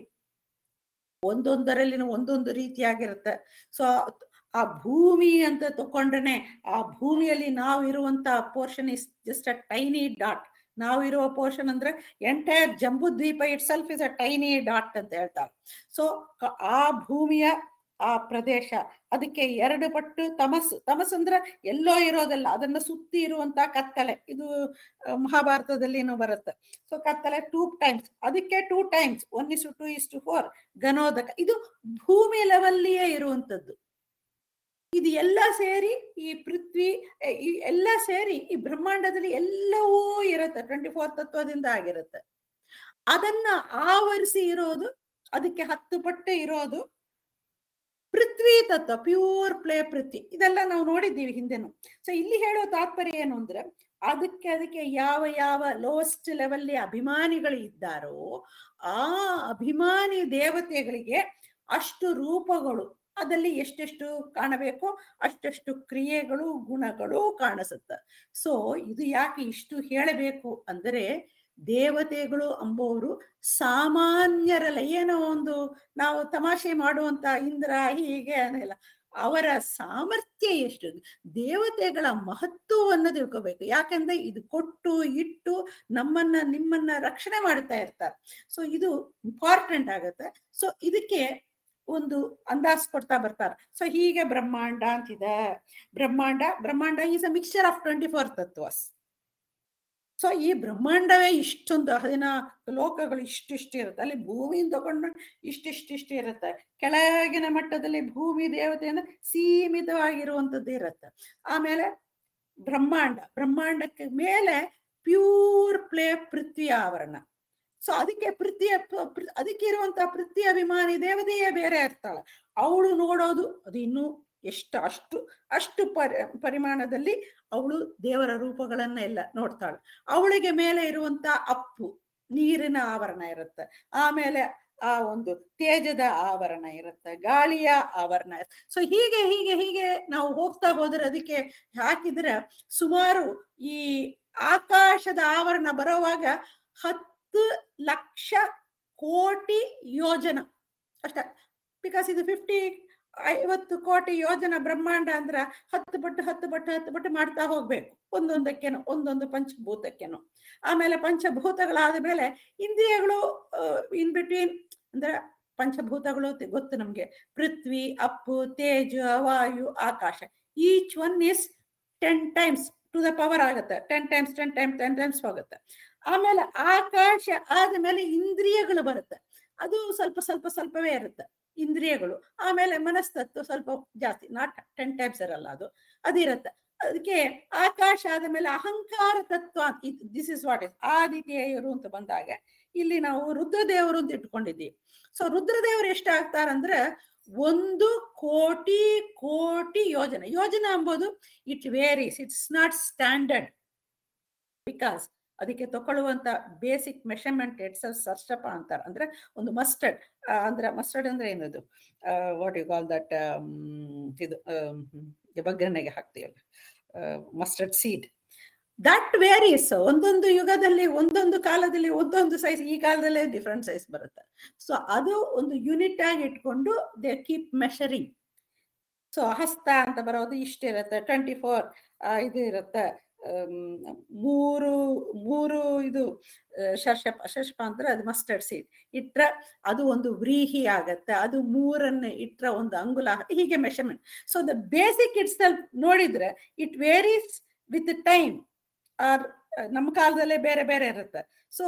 ಒಂದೊಂದರಲ್ಲಿ ಒಂದೊಂದು ರೀತಿಯಾಗಿರುತ್ತೆ ಸೊ ಆ ಭೂಮಿ ಅಂತ ತಕೊಂಡ್ರೆ ಆ ಭೂಮಿಯಲ್ಲಿ ನಾವು ಇರುವಂತ portion is just a tiny dot ನಾವು ಇರುವ ಪೋರ್ಷನ್ ಅಂದ್ರೆ entire Jambudvipa itself is a tiny dot ಅಂತ ಹೇಳ್ತಾರೆ ಸೊ ಆ ಭೂಮಿಯ ಆ ಪ್ರದೇಶ ಅದಕ್ಕೆ ಎರಡು ಪಟ್ಟು ತಮಸ್ಸು ತಮಸ್ಸು ಅಂದ್ರೆ ಎಲ್ಲೋ ಇರೋದಲ್ಲ ಅದನ್ನ ಸುತ್ತಿ ಇರುವಂತ ಕತ್ತಲೆ ಇದು ಆ, ಮಹಾಭಾರತದಲ್ಲಿನೂ ಬರುತ್ತೆ ಸೊ ಕತ್ತಲೆ ಟೂ ಟೈಮ್ಸ್ ಅದಕ್ಕೆ two times one is to is to four ಗನೋದಕ ಇದು ಭೂಮಿ ಲೆವೆಲ್ಲಿಯೇ ಇರುವಂತದ್ದು ಇದು ಎಲ್ಲ ಸೇರಿ ಈ ಪೃಥ್ವಿ ಎ, ಈ ಎಲ್ಲ ಸೇರಿ ಈ ಬ್ರಹ್ಮಾಂಡದಲ್ಲಿ ಎಲ್ಲವೂ ಇರುತ್ತೆ ಟ್ವೆಂಟಿ ಫೋರ್ ತತ್ವದಿಂದ ಆಗಿರುತ್ತೆ ಅದನ್ನ ಆವರಿಸಿ ಇರೋದು ಅದಕ್ಕೆ ಹತ್ತು ಪಟ್ಟು ಇರೋದು ಪೃಥ್ವಿ ತತ್ವ ಪ್ಯೂರ್ ಪ್ಲೇ ಪೃಥ್ವಿ ಇದೆಲ್ಲ ನಾವು ನೋಡಿದ್ದೀವಿ ಹಿಂದೆನು ಸೊ ಇಲ್ಲಿ ಹೇಳೋ ತಾತ್ಪರ್ಯ ಏನು ಅಂದ್ರೆ ಅದಕ್ಕೆ ಅದಕ್ಕೆ ಯಾವ ಯಾವ ಲೋಯೆಸ್ಟ್ ಲೆವೆಲ್ ಅಭಿಮಾನಿಗಳು ಇದ್ದಾರೋ ಆ ಅಭಿಮಾನಿ ದೇವತೆಗಳಿಗೆ ಅಷ್ಟು ರೂಪಗಳು ಅದಲ್ಲಿ ಎಷ್ಟೆಷ್ಟು ಕಾಣಬೇಕೋ ಅಷ್ಟೆಷ್ಟು ಕ್ರಿಯೆಗಳು ಗುಣಗಳು ಕಾಣಿಸುತ್ತೆ ಸೊ ಇದು ಯಾಕೆ ಇಷ್ಟು ಹೇಳಬೇಕು ಅಂದರೆ ದೇವತೆಗಳು ಅಂಬೋರು ಸಾಮಾನ್ಯರಲ್ಲ ಏನೋ ಒಂದು ನಾವು ತಮಾಷೆ ಮಾಡುವಂತ ಇಂದ್ರ ಹೀಗೆ ಅನ್ನಲ್ಲ ಅವರ ಸಾಮರ್ಥ್ಯ ಎಷ್ಟು ದೇವತೆಗಳ ಮಹತ್ವವನ್ನು ತಿಳ್ಕೋಬೇಕು ಯಾಕಂದ್ರೆ ಇದು ಕೊಟ್ಟು ಇಟ್ಟು ನಮ್ಮನ್ನ ನಿಮ್ಮನ್ನ ರಕ್ಷಣೆ ಮಾಡ್ತಾ ಇರ್ತಾರೆ ಸೊ ಇದು ಇಂಪಾರ್ಟೆಂಟ್ ಆಗತ್ತೆ ಸೊ ಇದಕ್ಕೆ ಒಂದು ಅಂದಾಜ್ ಕೊಡ್ತಾ ಬರ್ತಾರೆ ಸೊ ಹೀಗೆ ಬ್ರಹ್ಮಾಂಡ ಅಂತಿದೆ ಬ್ರಹ್ಮಾಂಡ ಬ್ರಹ್ಮಾಂಡ is a mixture of twenty four ತತ್ವಸ್ ಸೊ ಈ ಬ್ರಹ್ಮಾಂಡವೇ ಇಷ್ಟೊಂದು ಹದಿನಾಲ್ಕು ಲೋಕಗಳು ಇಷ್ಟಿಷ್ಟು ಇರುತ್ತೆ ಅಲ್ಲಿ ಭೂಮಿಯಿಂದ ತಗೊಂಡು ಇಷ್ಟಿಷ್ಟಿಷ್ಟು ಇರುತ್ತೆ ಕೆಳಗಿನ ಮಟ್ಟದಲ್ಲಿ ಭೂಮಿ ದೇವತೆ ಅಂದ್ರೆ ಸೀಮಿತವಾಗಿರುವಂತದ್ದು ಇರುತ್ತೆ ಆಮೇಲೆ ಬ್ರಹ್ಮಾಂಡ ಬ್ರಹ್ಮಾಂಡಕ್ಕೆ ಮೇಲೆ ಪ್ಯೂರ್ ಪ್ಲೇ ಪೃಥ್ವಿ ಆವರಣ ಸೊ ಅದಕ್ಕೆ ಪೃಥ್ವಿಯ ಪ- ಪೃ- ಅದಕ್ಕೆ ಇರುವಂತಹ ಪೃಥ್ವಿ ಅಭಿಮಾನಿ ದೇವತೆಯೇ ಬೇರೆ ಇರ್ತಾಳೆ ಅವಳು ನೋಡೋದು ಅದು ಇನ್ನೂ ಎಷ್ಟು ಅಷ್ಟು ಅಷ್ಟು ಪರಿ ಪರಿಮಾಣದಲ್ಲಿ ಅವಳು ದೇವರ ರೂಪಗಳನ್ನ ಎಲ್ಲ ನೋಡ್ತಾಳೆ ಅವಳಿಗೆ ಮೇಲೆ ಇರುವಂತ ಅಪ್ಪು ನೀರಿನ ಆವರಣ ಇರುತ್ತೆ ಆಮೇಲೆ ಆ ಒಂದು ತೇಜದ ಆವರಣ ಇರುತ್ತೆ ಗಾಳಿಯ ಆವರಣ ಸೊ ಹೀಗೆ ಹೀಗೆ ಹೀಗೆ ನಾವು ಹೋಗ್ತಾ ಹೋದ್ರೆ ಅದಕ್ಕೆ ಹಾಕಿದ್ರೆ ಸುಮಾರು ಈ ಆಕಾಶದ ಆವರಣ ಬರೋವಾಗ ಹತ್ತು ಲಕ್ಷ ಕೋಟಿ ಯೋಜನ ಅಷ್ಟ ಬಿಕಾಸ್ ಇದು ಫಿಫ್ಟಿ ಐವತ್ತು ಕೋಟಿ ಯೋಜನ ಬ್ರಹ್ಮಾಂಡ ಅಂದ್ರ ಹತ್ತು ಪಟ್ಟು ಹತ್ತು ಪಟ್ಟು ಹತ್ತು ಪಟ್ಟು ಮಾಡ್ತಾ ಹೋಗ್ಬೇಕು ಒಂದೊಂದಕ್ಕೇನು ಒಂದೊಂದು ಪಂಚಭೂತಕ್ಕೇನು ಆಮೇಲೆ ಪಂಚಭೂತಗಳಾದ ಮೇಲೆ ಇಂದ್ರಿಯಗಳು ಇನ್ ಬಿಟ್ವೀನ್ ಅಂದ್ರೆ ಪಂಚಭೂತಗಳು ತಿ- ಗೊತ್ತು ನಮ್ಗೆ ಪೃಥ್ವಿ ಅಪ್ಪು ತೇಜ ವಾಯು ಆಕಾಶ each one is ten times to the power ಆಗುತ್ತೆ ten times ten time ten times ಹೋಗುತ್ತೆ ಆಮೇಲೆ ಆಕಾಶ ಆದ್ಮೇಲೆ ಇಂದ್ರಿಯಗಳು ಬರುತ್ತೆ ಅದು ಸ್ವಲ್ಪ ಸ್ವಲ್ಪ ಸ್ವಲ್ಪವೇ ಇರುತ್ತೆ ಇಂದ್ರಿಯಗಳು ಆಮೇಲೆ ಮನಸ್ತತ್ವ ಸ್ವಲ್ಪ ಜಾಸ್ತಿ ನಾಟ್ ಟೆನ್ ಟೈಮ್ಸ್ ಇರಲ್ಲ ಅದು ಅದಿರುತ್ತೆ ಅದಕ್ಕೆ ಆಕಾಶ ಆದ ಮೇಲೆ ಅಹಂಕಾರ ತತ್ವ ದಿಸ್ ಇಸ್ ವಾಟ್ ಇಸ್ ಆದಿತ್ಯರು ಅಂತ ಬಂದಾಗ ಇಲ್ಲಿ ನಾವು ರುದ್ರದೇವರು ಅಂತ ಇಟ್ಕೊಂಡಿದ್ದೀವಿ ಸೊ ರುದ್ರದೇವರು ಎಷ್ಟಾಗ್ತಾರಂದ್ರೆ ಒಂದು ಕೋಟಿ ಕೋಟಿ ಯೋಜನೆ ಯೋಜನೆ ಎಂಬುದು it varies it's not standard because ಅದಕ್ಕೆ ತಗೊಳ್ಳುವಂತ ಬೇಸಿಕ್ ಮೆಷರ್ಮೆಂಟ್ ಇಟ್ಸ್ ಸರ್ಷಪ ಅಂತಾರೆ ಅಂದ್ರೆ ಒಂದು ಮಸ್ಟರ್ಡ್ ಅಂದ್ರೆ ಮಸ್ಟರ್ಡ್ ಅಂದ್ರೆ ಏನದು what you call that um ಆಮ್, ಒಗ್ಗರಣೆಗೆ ಹಾಕ್ತೀವಲ್ಲ ಮಸ್ಟರ್ಡ್ ಸೀಡ್ ದಟ್ ವೇರೀಸ್ ಒಂದೊಂದು ಯುಗದಲ್ಲಿ ಒಂದೊಂದು ಕಾಲದಲ್ಲಿ ಒಂದೊಂದು ಸೈಜ್ ಈ ಕಾಲದಲ್ಲೇ ಡಿಫ್ರೆಂಟ್ ಸೈಜ್ ಬರುತ್ತೆ ಸೊ ಅದು ಒಂದು ಯೂನಿಟ್ ಆಗಿ ಇಟ್ಕೊಂಡು ದೇ ಕೀಪ್ ಮೆಷರಿಂಗ್ ಸೊ ಹಸ್ತ ಅಂತ ಬರೋದು ಇಷ್ಟಿರುತ್ತೆ ಟ್ವೆಂಟಿ ಫೋರ್ ಇದು ಇರುತ್ತೆ ಆಮ್, ಮೂರು ಮೂರು ಇದು ಆ, ಶರ್ಷಪ ಶರ್ಷಪ ಅಂದ್ರೆ ಅದು ಮಸ್ಟರ್ಡ್ ಸೀಡ್ ಇಟ್ರ ಅದು ಒಂದು ವ್ರೀಹಿ ಆಗತ್ತೆ ಅದು ಮೂರನ್ನು ಇಟ್ರ ಒಂದು ಅಂಗುಲ ಆಗುತ್ತೆ. ಹೀಗೆ measurement so the basic it's ನೋಡಿದ್ರೆ it varies with time are ನಮ್ಮ ಕಾಲದಲ್ಲೇ ಬೇರೆ ಬೇರೆ ಇರುತ್ತೆ ಸೊ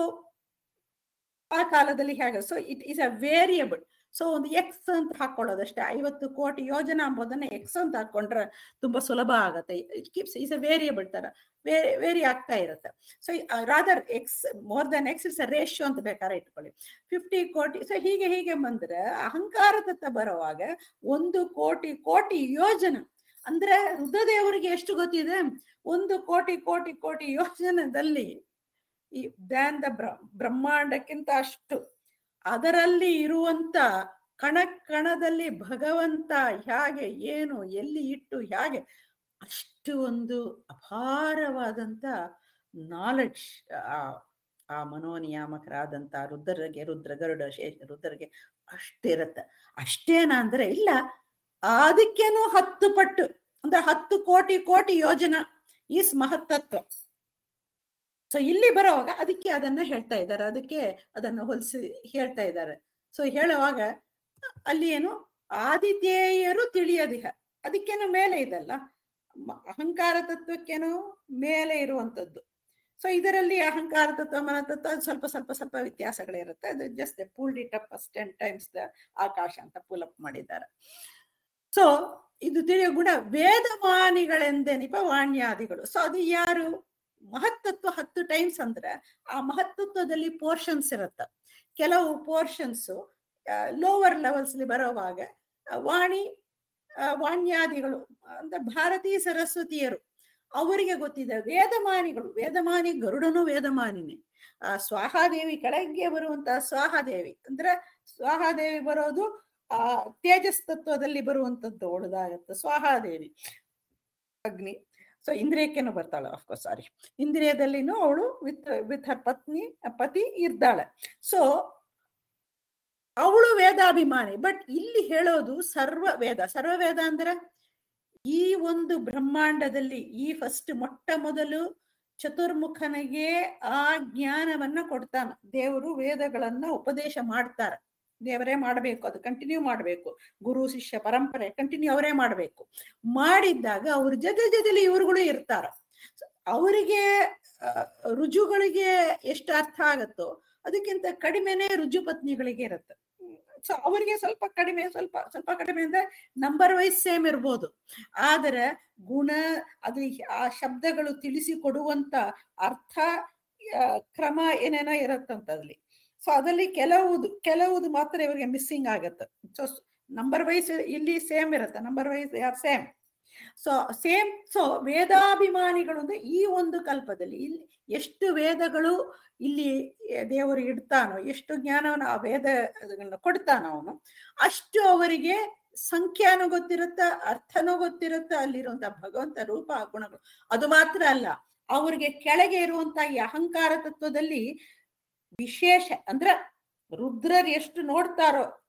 ಆ ಕಾಲದಲ್ಲಿ ಹೇಗೆ so it is a variable so ಒಂದು ಎಕ್ಸ್ ಅಂತ ಹಾಕೊಳ್ಳೋದಷ್ಟೇ ಐವತ್ತು ಕೋಟಿ ಯೋಜನಾ ಎಂಬುದನ್ನ ಎಕ್ಸ್ ಅಂತ ಹಾಕೊಂಡ್ರೆ ತುಂಬಾ ಸುಲಭ ಆಗತ್ತೆ it keeps is a variable ತರ ವೇರಿ ಆಗ್ತಾ ಇರುತ್ತೆ so rather X more than X it's a ratio ಅಂತ ಬೇಕಾದ್ರೆ ಇಟ್ಕೊಳ್ಳಿ ಫಿಫ್ಟಿ ಕೋಟಿ ಸೊ ಹೀಗೆ ಹೀಗೆ ಬಂದ್ರೆ ಅಹಂಕಾರ ತತ್ವ ಬರುವಾಗ ಒಂದು ಕೋಟಿ ಕೋಟಿ ಯೋಜನ ಅಂದ್ರೆ ರುದ್ರದೇವರಿಗೆ ಎಷ್ಟು ಗೊತ್ತಿದೆ ಒಂದು ಕೋಟಿ ಕೋಟಿ ಕೋಟಿ ಯೋಜನದಲ್ಲಿ ಈ ದ್ಯಾನ್ ದ ಬ್ರಹ್ಮಾಂಡಕ್ಕಿಂತ ಅಷ್ಟು ಅದರಲ್ಲಿ ಇರುವಂತ ಕಣ ಕಣದಲ್ಲಿ ಭಗವಂತ ಹೇಗೆ ಏನು ಎಲ್ಲಿ ಇಟ್ಟು ಹೇಗೆ ಅಷ್ಟು ಒಂದು ಅಪಾರವಾದಂತ ನಾಲೆಡ್ಜ್ ಆ ಆ ಮನೋನಿಯಾಮಕರಾದಂತ ರುದ್ರರಿಗೆ ರುದ್ರ ಗರುಡ ಶೇಷ ರುದ್ರರಿಗೆ ಅಷ್ಟಿರತ್ತೆ ಅಷ್ಟೇನಾ ಅಂದ್ರೆ ಇಲ್ಲ ಅದಕ್ಕೇನು ಹತ್ತು ಪಟ್ಟು ಅಂದ್ರೆ ಹತ್ತು ಕೋಟಿ ಕೋಟಿ ಯೋಜನ ಈಸ್ ಮಹತ್ತತ್ವ ಸೊ ಇಲ್ಲಿ ಬರೋವಾಗ ಅದಕ್ಕೆ ಅದನ್ನ ಹೇಳ್ತಾ ಇದ್ದಾರೆ ಅದಕ್ಕೆ ಅದನ್ನು ಹೋಲಿಸಿ ಹೇಳ್ತಾ ಇದ್ದಾರೆ ಸೊ ಹೇಳುವಾಗ ಅಲ್ಲಿ ಏನು ಆದಿತ್ಯೇಯರು ತಿಳಿಯದಿಹ ಅದಕ್ಕೇನು ಮೇಲೆ ಇದಲ್ಲ ಮ- ಅಹಂಕಾರ ತತ್ವಕ್ಕೇನು ಮೇಲೆ ಇರುವಂತದ್ದು ಸೊ ಇದರಲ್ಲಿ ಅಹಂಕಾರ ತತ್ವ ಮನ ತತ್ವ ಅದು ಸ್ವಲ್ಪ ಸ್ವಲ್ಪ ಸ್ವಲ್ಪ ವ್ಯತ್ಯಾಸಗಳಿರುತ್ತೆ ಅದು just pulled it up ten times the ಆಕಾಶ ಅಂತ ಪೂಲ್ ಅಪ್ ಮಾಡಿದ್ದಾರೆ ಸೊ ಇದು ತಿಳಿಯೋ ಗುಣ ವೇದವಾಣಿಗಳೆಂದೆನಿಪ ವಾಣ್ಯಾದಿಗಳು ಸೊ ಅದು ಯಾರು ಮಹತ್ತತ್ವ ಹತ್ತು ಟೈಮ್ಸ್ ಅಂದ್ರೆ ಆ ಮಹತ್ತತ್ವದಲ್ಲಿ ಪೋರ್ಷನ್ಸ್ ಇರುತ್ತೆ ಕೆಲವು ಪೋರ್ಷನ್ಸ್ ಲೋವರ್ ಲೆವೆಲ್ಸ್ ಬರುವಾಗ ಆ, ವಾಣಿ ಆ, ವಾಣ್ಯಾದಿಗಳು ಅಂದ್ರೆ ಭಾರತೀ ಸರಸ್ವತಿಯರು ಅವರಿಗೆ ಗೊತ್ತಿದೆ ವೇದಮಾನಿಗಳು ವೇದಮಾನಿ ಗರುಡನು ವೇದಮಾನಿನೇ ಆ ಸ್ವಾಹಾದೇವಿ ಕೆಳಗೆ ಬರುವಂತಹ ಸ್ವಾಹಾದೇವಿ ಅಂದ್ರೆ ಸ್ವಾಹಾದೇವಿ ಬರೋದು ಆ ತೇಜಸ್ ತತ್ವದಲ್ಲಿ ಬರುವಂತದ್ದು ಒಳದಾಗತ್ತೆ ಸ್ವಾಹಾದೇವಿ ಅಗ್ನಿ ಸೊ ಇಂದ್ರಿಯಕ್ಕೇನು ಬರ್ತಾಳೆ ಅಫ್ಕೋರ್ಸ್ ಸಾರಿ ಇಂದ್ರಿಯದಲ್ಲಿನೂ ಅವಳು ವಿತ್ ವಿತ್ ಹರ್ ಪತ್ನಿ ಪತಿ ಇರ್ತಾಳೆ ಸೊ ಅವಳು ವೇದಾಭಿಮಾನಿ ಬಟ್ ಇಲ್ಲಿ ಹೇಳೋದು ಸರ್ವ ವೇದ ಸರ್ವ ವೇದ ಅಂದ್ರೆ ಈ ಒಂದು ಬ್ರಹ್ಮಾಂಡದಲ್ಲಿ ಈ ಫಸ್ಟ್ ಮೊಟ್ಟ ಮೊದಲು ಚತುರ್ಮುಖನಿಗೆ ಆ ಜ್ಞಾನವನ್ನ ಕೊಡ್ತಾನ ದೇವರು ವೇದಗಳನ್ನ ಉಪದೇಶ ಮಾಡ್ತಾರೆ ದೇವರೇ ಮಾಡಬೇಕು ಅದು ಕಂಟಿನ್ಯೂ ಮಾಡಬೇಕು ಗುರು ಶಿಷ್ಯ ಪರಂಪರೆ ಕಂಟಿನ್ಯೂ ಅವರೇ ಮಾಡಬೇಕು ಮಾಡಿದ್ದಾಗ ಅವ್ರ ಜೊತೆ ಜೊತೆಲಿ ಇವ್ರುಗಳು ಇರ್ತಾರ ಅವರಿಗೆ ರುಜುಗಳಿಗೆ ಎಷ್ಟು ಅರ್ಥ ಆಗತ್ತೋ ಅದಕ್ಕಿಂತ ಕಡಿಮೆನೆ ರುಜು ಪತ್ನಿಗಳಿಗೆ ಇರುತ್ತೆ ಸೊ ಅವರಿಗೆ ಸ್ವಲ್ಪ ಕಡಿಮೆ ಸ್ವಲ್ಪ ಸ್ವಲ್ಪ ಕಡಿಮೆ ಅಂದ್ರೆ ನಂಬರ್ ವೈಸ್ ಸೇಮ್ ಇರ್ಬೋದು ಆದರೆ ಗುಣ ಅದು ಆ ಶಬ್ದಗಳು ತಿಳಿಸಿ ಕೊಡುವಂತ ಅರ್ಥ ಆ, ಕ್ರಮ ಏನೇನೋ ಇರತ್ತಂತಲ್ಲಿ ಸೊ ಅದಲ್ಲಿ ಕೆಲವುದು ಕೆಲವುದು ಮಾತ್ರ ಇವರಿಗೆ ಮಿಸ್ಸಿಂಗ್ ಆಗತ್ತೆ ಸೊ ನಂಬರ್ ವೈಸ್ ಇಲ್ಲಿ ಸೇಮ್ ಇರುತ್ತೆ number wise are same so same so ವೇದಾಭಿಮಾನಿಗಳು ಅಂದ್ರೆ ಈ ಒಂದು ಕಲ್ಪದಲ್ಲಿ ಇಲ್ಲಿ ಎಷ್ಟು ವೇದಗಳು ಇಲ್ಲಿ ದೇವರು ಇಡ್ತಾನೋ ಎಷ್ಟು ಜ್ಞಾನವನ್ನು ಆ ವೇದಗಳನ್ನ ಕೊಡ್ತಾನೋ ಅವನು ಅಷ್ಟು ಅವರಿಗೆ ಸಂಖ್ಯಾನು ಗೊತ್ತಿರುತ್ತ ಅರ್ಥನೂ ಗೊತ್ತಿರುತ್ತ ಅಲ್ಲಿರುವಂತ ಭಗವಂತ ರೂಪ ಗುಣಗಳು ಅದು ಮಾತ್ರ ಅಲ್ಲ ಅವ್ರಿಗೆ ಕೆಳಗೆ ಇರುವಂತ ಈ ಅಹಂಕಾರ ತತ್ವದಲ್ಲಿ ವಿಶೇಷ ಅಂದ್ರ ರುದ್ರರು ಎಷ್ಟು ನೋಡ್ತಾರೋ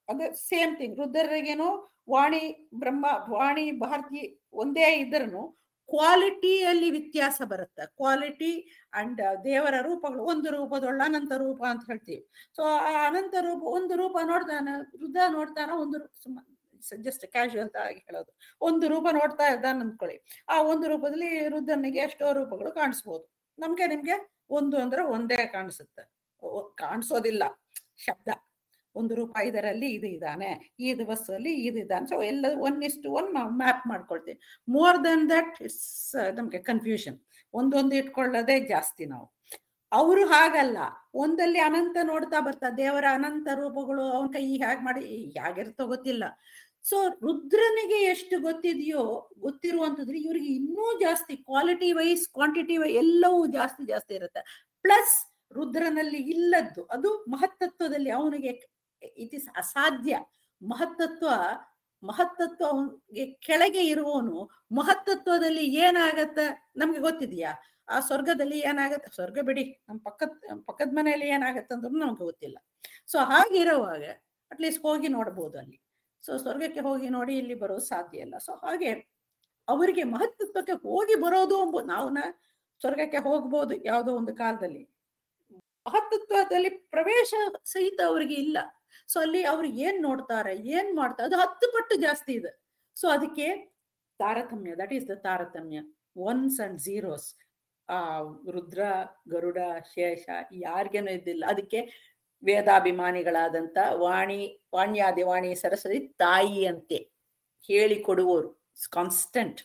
ಅದೇ ಸೇಮ್ ಥಿಂಗ್ ರುದ್ರರಿಗೇನು ವಾಣಿ ಬ್ರಹ್ಮ ವಾಣಿ ಭಾರತಿ ಒಂದೇ ಇದ್ರೂ ಕ್ವಾಲಿಟಿಯಲ್ಲಿ ವ್ಯತ್ಯಾಸ ಬರುತ್ತೆ ಕ್ವಾಲಿಟಿ ಅಂಡ್ ದೇವರ ರೂಪಗಳು ಒಂದು ರೂಪದೊಳ್ಳ ಅನಂತ ರೂಪ ಅಂತ ಹೇಳ್ತೀವಿ ಸೊ ಆ ಅನಂತ ರೂಪ ಒಂದು ರೂಪ ನೋಡ್ತಾನ ರುದ್ರ ನೋಡ್ತಾನ ಒಂದು ಜಸ್ಟ್ ಕ್ಯಾಶುವಲ್ ಆಗಿ ಹೇಳೋದು ಒಂದು ರೂಪ ನೋಡ್ತಾ ಇದ್ದಾನೆ ಅಂದ್ಕೊಳ್ಳಿ ಆ ಒಂದು ರೂಪದಲ್ಲಿ ರುದ್ರನಿಗೆ ಎಷ್ಟೋ ರೂಪಗಳು ಕಾಣಿಸ್ಬೋದು ನಮ್ಗೆ ನಿಮ್ಗೆ ಒಂದು ಅಂದ್ರೆ ಒಂದೇ ಕಾಣಿಸುತ್ತೆ ಓ- ಕಾಣಿಸೋದಿಲ್ಲ ಶಬ್ದ ಒಂದು ರೂಪ ಇದರಲ್ಲಿ ಇದು ಇದ್ದಾನೆ ಈ ದಿವಸದಲ್ಲಿ ಇದು ಇದ್ದಾನೆ ಸೊ ಎಲ್ಲ ಒನ್ ಇಷ್ಟು ಒನ್ ನಾವು ಮ್ಯಾಪ್ ಮಾಡ್ಕೊಳ್ತೀವಿ ಮೋರ್ ದನ್ ದಟ್ ಇಟ್ಸ್ ನಮ್ಗೆ ಕನ್ಫ್ಯೂಷನ್ ಒಂದೊಂದು ಇಟ್ಕೊಳ್ಳೋದೇ ಜಾಸ್ತಿ ನಾವು ಅವರು ಹಾಗಲ್ಲ ಒಂದಲ್ಲಿ ಅನಂತ ನೋಡ್ತಾ ಬರ್ತಾ ದೇವರ ಅನಂತ ರೂಪಗಳು ಅವನ ಕೈ ಹೇಗ್ ಮಾಡಿ ಹೇಗಿರುತ್ತೋ ಗೊತ್ತಿಲ್ಲ ಸೊ ರುದ್ರನಿಗೆ ಎಷ್ಟು ಗೊತ್ತಿದೆಯೋ ಗೊತ್ತಿರುವಂತದ್ರೆ ಇವ್ರಿಗೆ ಇನ್ನೂ ಜಾಸ್ತಿ ಕ್ವಾಲಿಟಿ ವೈಸ್ ಕ್ವಾಂಟಿಟಿ ವೈ ಎಲ್ಲವೂ ಜಾಸ್ತಿ ಜಾಸ್ತಿ ಇರುತ್ತೆ ಪ್ಲಸ್ ರುದ್ರನಲ್ಲಿ ಇಲ್ಲದ್ದು ಅದು ಮಹತ್ತತ್ವದಲ್ಲಿ ಅವನಿಗೆ ಇಟ್ ಇಸ್ ಅಸಾಧ್ಯ ಮಹತ್ತತ್ವ ಮಹತ್ತತ್ವ ಅವನಿಗೆ ಕೆಳಗೆ ಇರುವವನು ಮಹತ್ತತ್ವದಲ್ಲಿ ಏನಾಗತ್ತ ನಮ್ಗೆ ಗೊತ್ತಿದ್ಯಾ ಆ ಸ್ವರ್ಗದಲ್ಲಿ ಏನಾಗತ್ತೆ ಸ್ವರ್ಗ ಬಿಡಿ ನಮ್ಮ ಪಕ್ಕದ ಪಕ್ಕದ ಮನೆಯಲ್ಲಿ ಏನಾಗತ್ತೆ ಅಂದ್ರೂ ನಮ್ಗೆ ಗೊತ್ತಿಲ್ಲ ಸೊ ಹಾಗಿರುವಾಗ ಅಟ್ಲೀಸ್ಟ್ ಹೋಗಿ ನೋಡ್ಬೋದು ಅಲ್ಲಿ ಸೊ ಸ್ವರ್ಗಕ್ಕೆ ಹೋಗಿ ನೋಡಿ ಇಲ್ಲಿ ಬರೋದು ಸಾಧ್ಯ ಇಲ್ಲ ಸೊ ಹಾಗೆ ಅವರಿಗೆ ಮಹತ್ತತ್ವಕ್ಕೆ ಹೋಗಿ ಬರೋದು ಎಂಬುದು ನಾವು ಸ್ವರ್ಗಕ್ಕೆ ಹೋಗ್ಬೋದು ಯಾವುದೋ ಒಂದು ಕಾಲದಲ್ಲಿ ಮಹತ್ತತ್ವದಲ್ಲಿ ಪ್ರವೇಶ ಸಹಿತ ಅವರಿಗೆ ಇಲ್ಲ ಸೊ ಅಲ್ಲಿ ಅವ್ರು ಏನ್ ನೋಡ್ತಾರೆ ಏನ್ ಮಾಡ್ತಾರೆ ಅದು ಹತ್ತು ಪಟ್ಟು ಜಾಸ್ತಿ ಇದೆ ಸೊ ಅದಕ್ಕೆ ತಾರತಮ್ಯ ದಟ್ ಈಸ್ ದ ತಾರತಮ್ಯ ಒನ್ಸ್ ಅಂಡ್ ಝೀರೋಸ್ ಆ ರುದ್ರ ಗರುಡ ಶೇಷ ಯಾರಿಗೇನೂ ಇದ್ದಿಲ್ಲ ಅದಕ್ಕೆ ವೇದಾಭಿಮಾನಿಗಳಾದಂತ ವಾಣಿ ವಾಣ್ಯಾದಿ ವಾಣಿ ಸರಸ್ವತಿ ತಾಯಿ ಅಂತೆ ಹೇಳಿಕೊಡುವವರು ಕಾನ್ಸ್ಟೆಂಟ್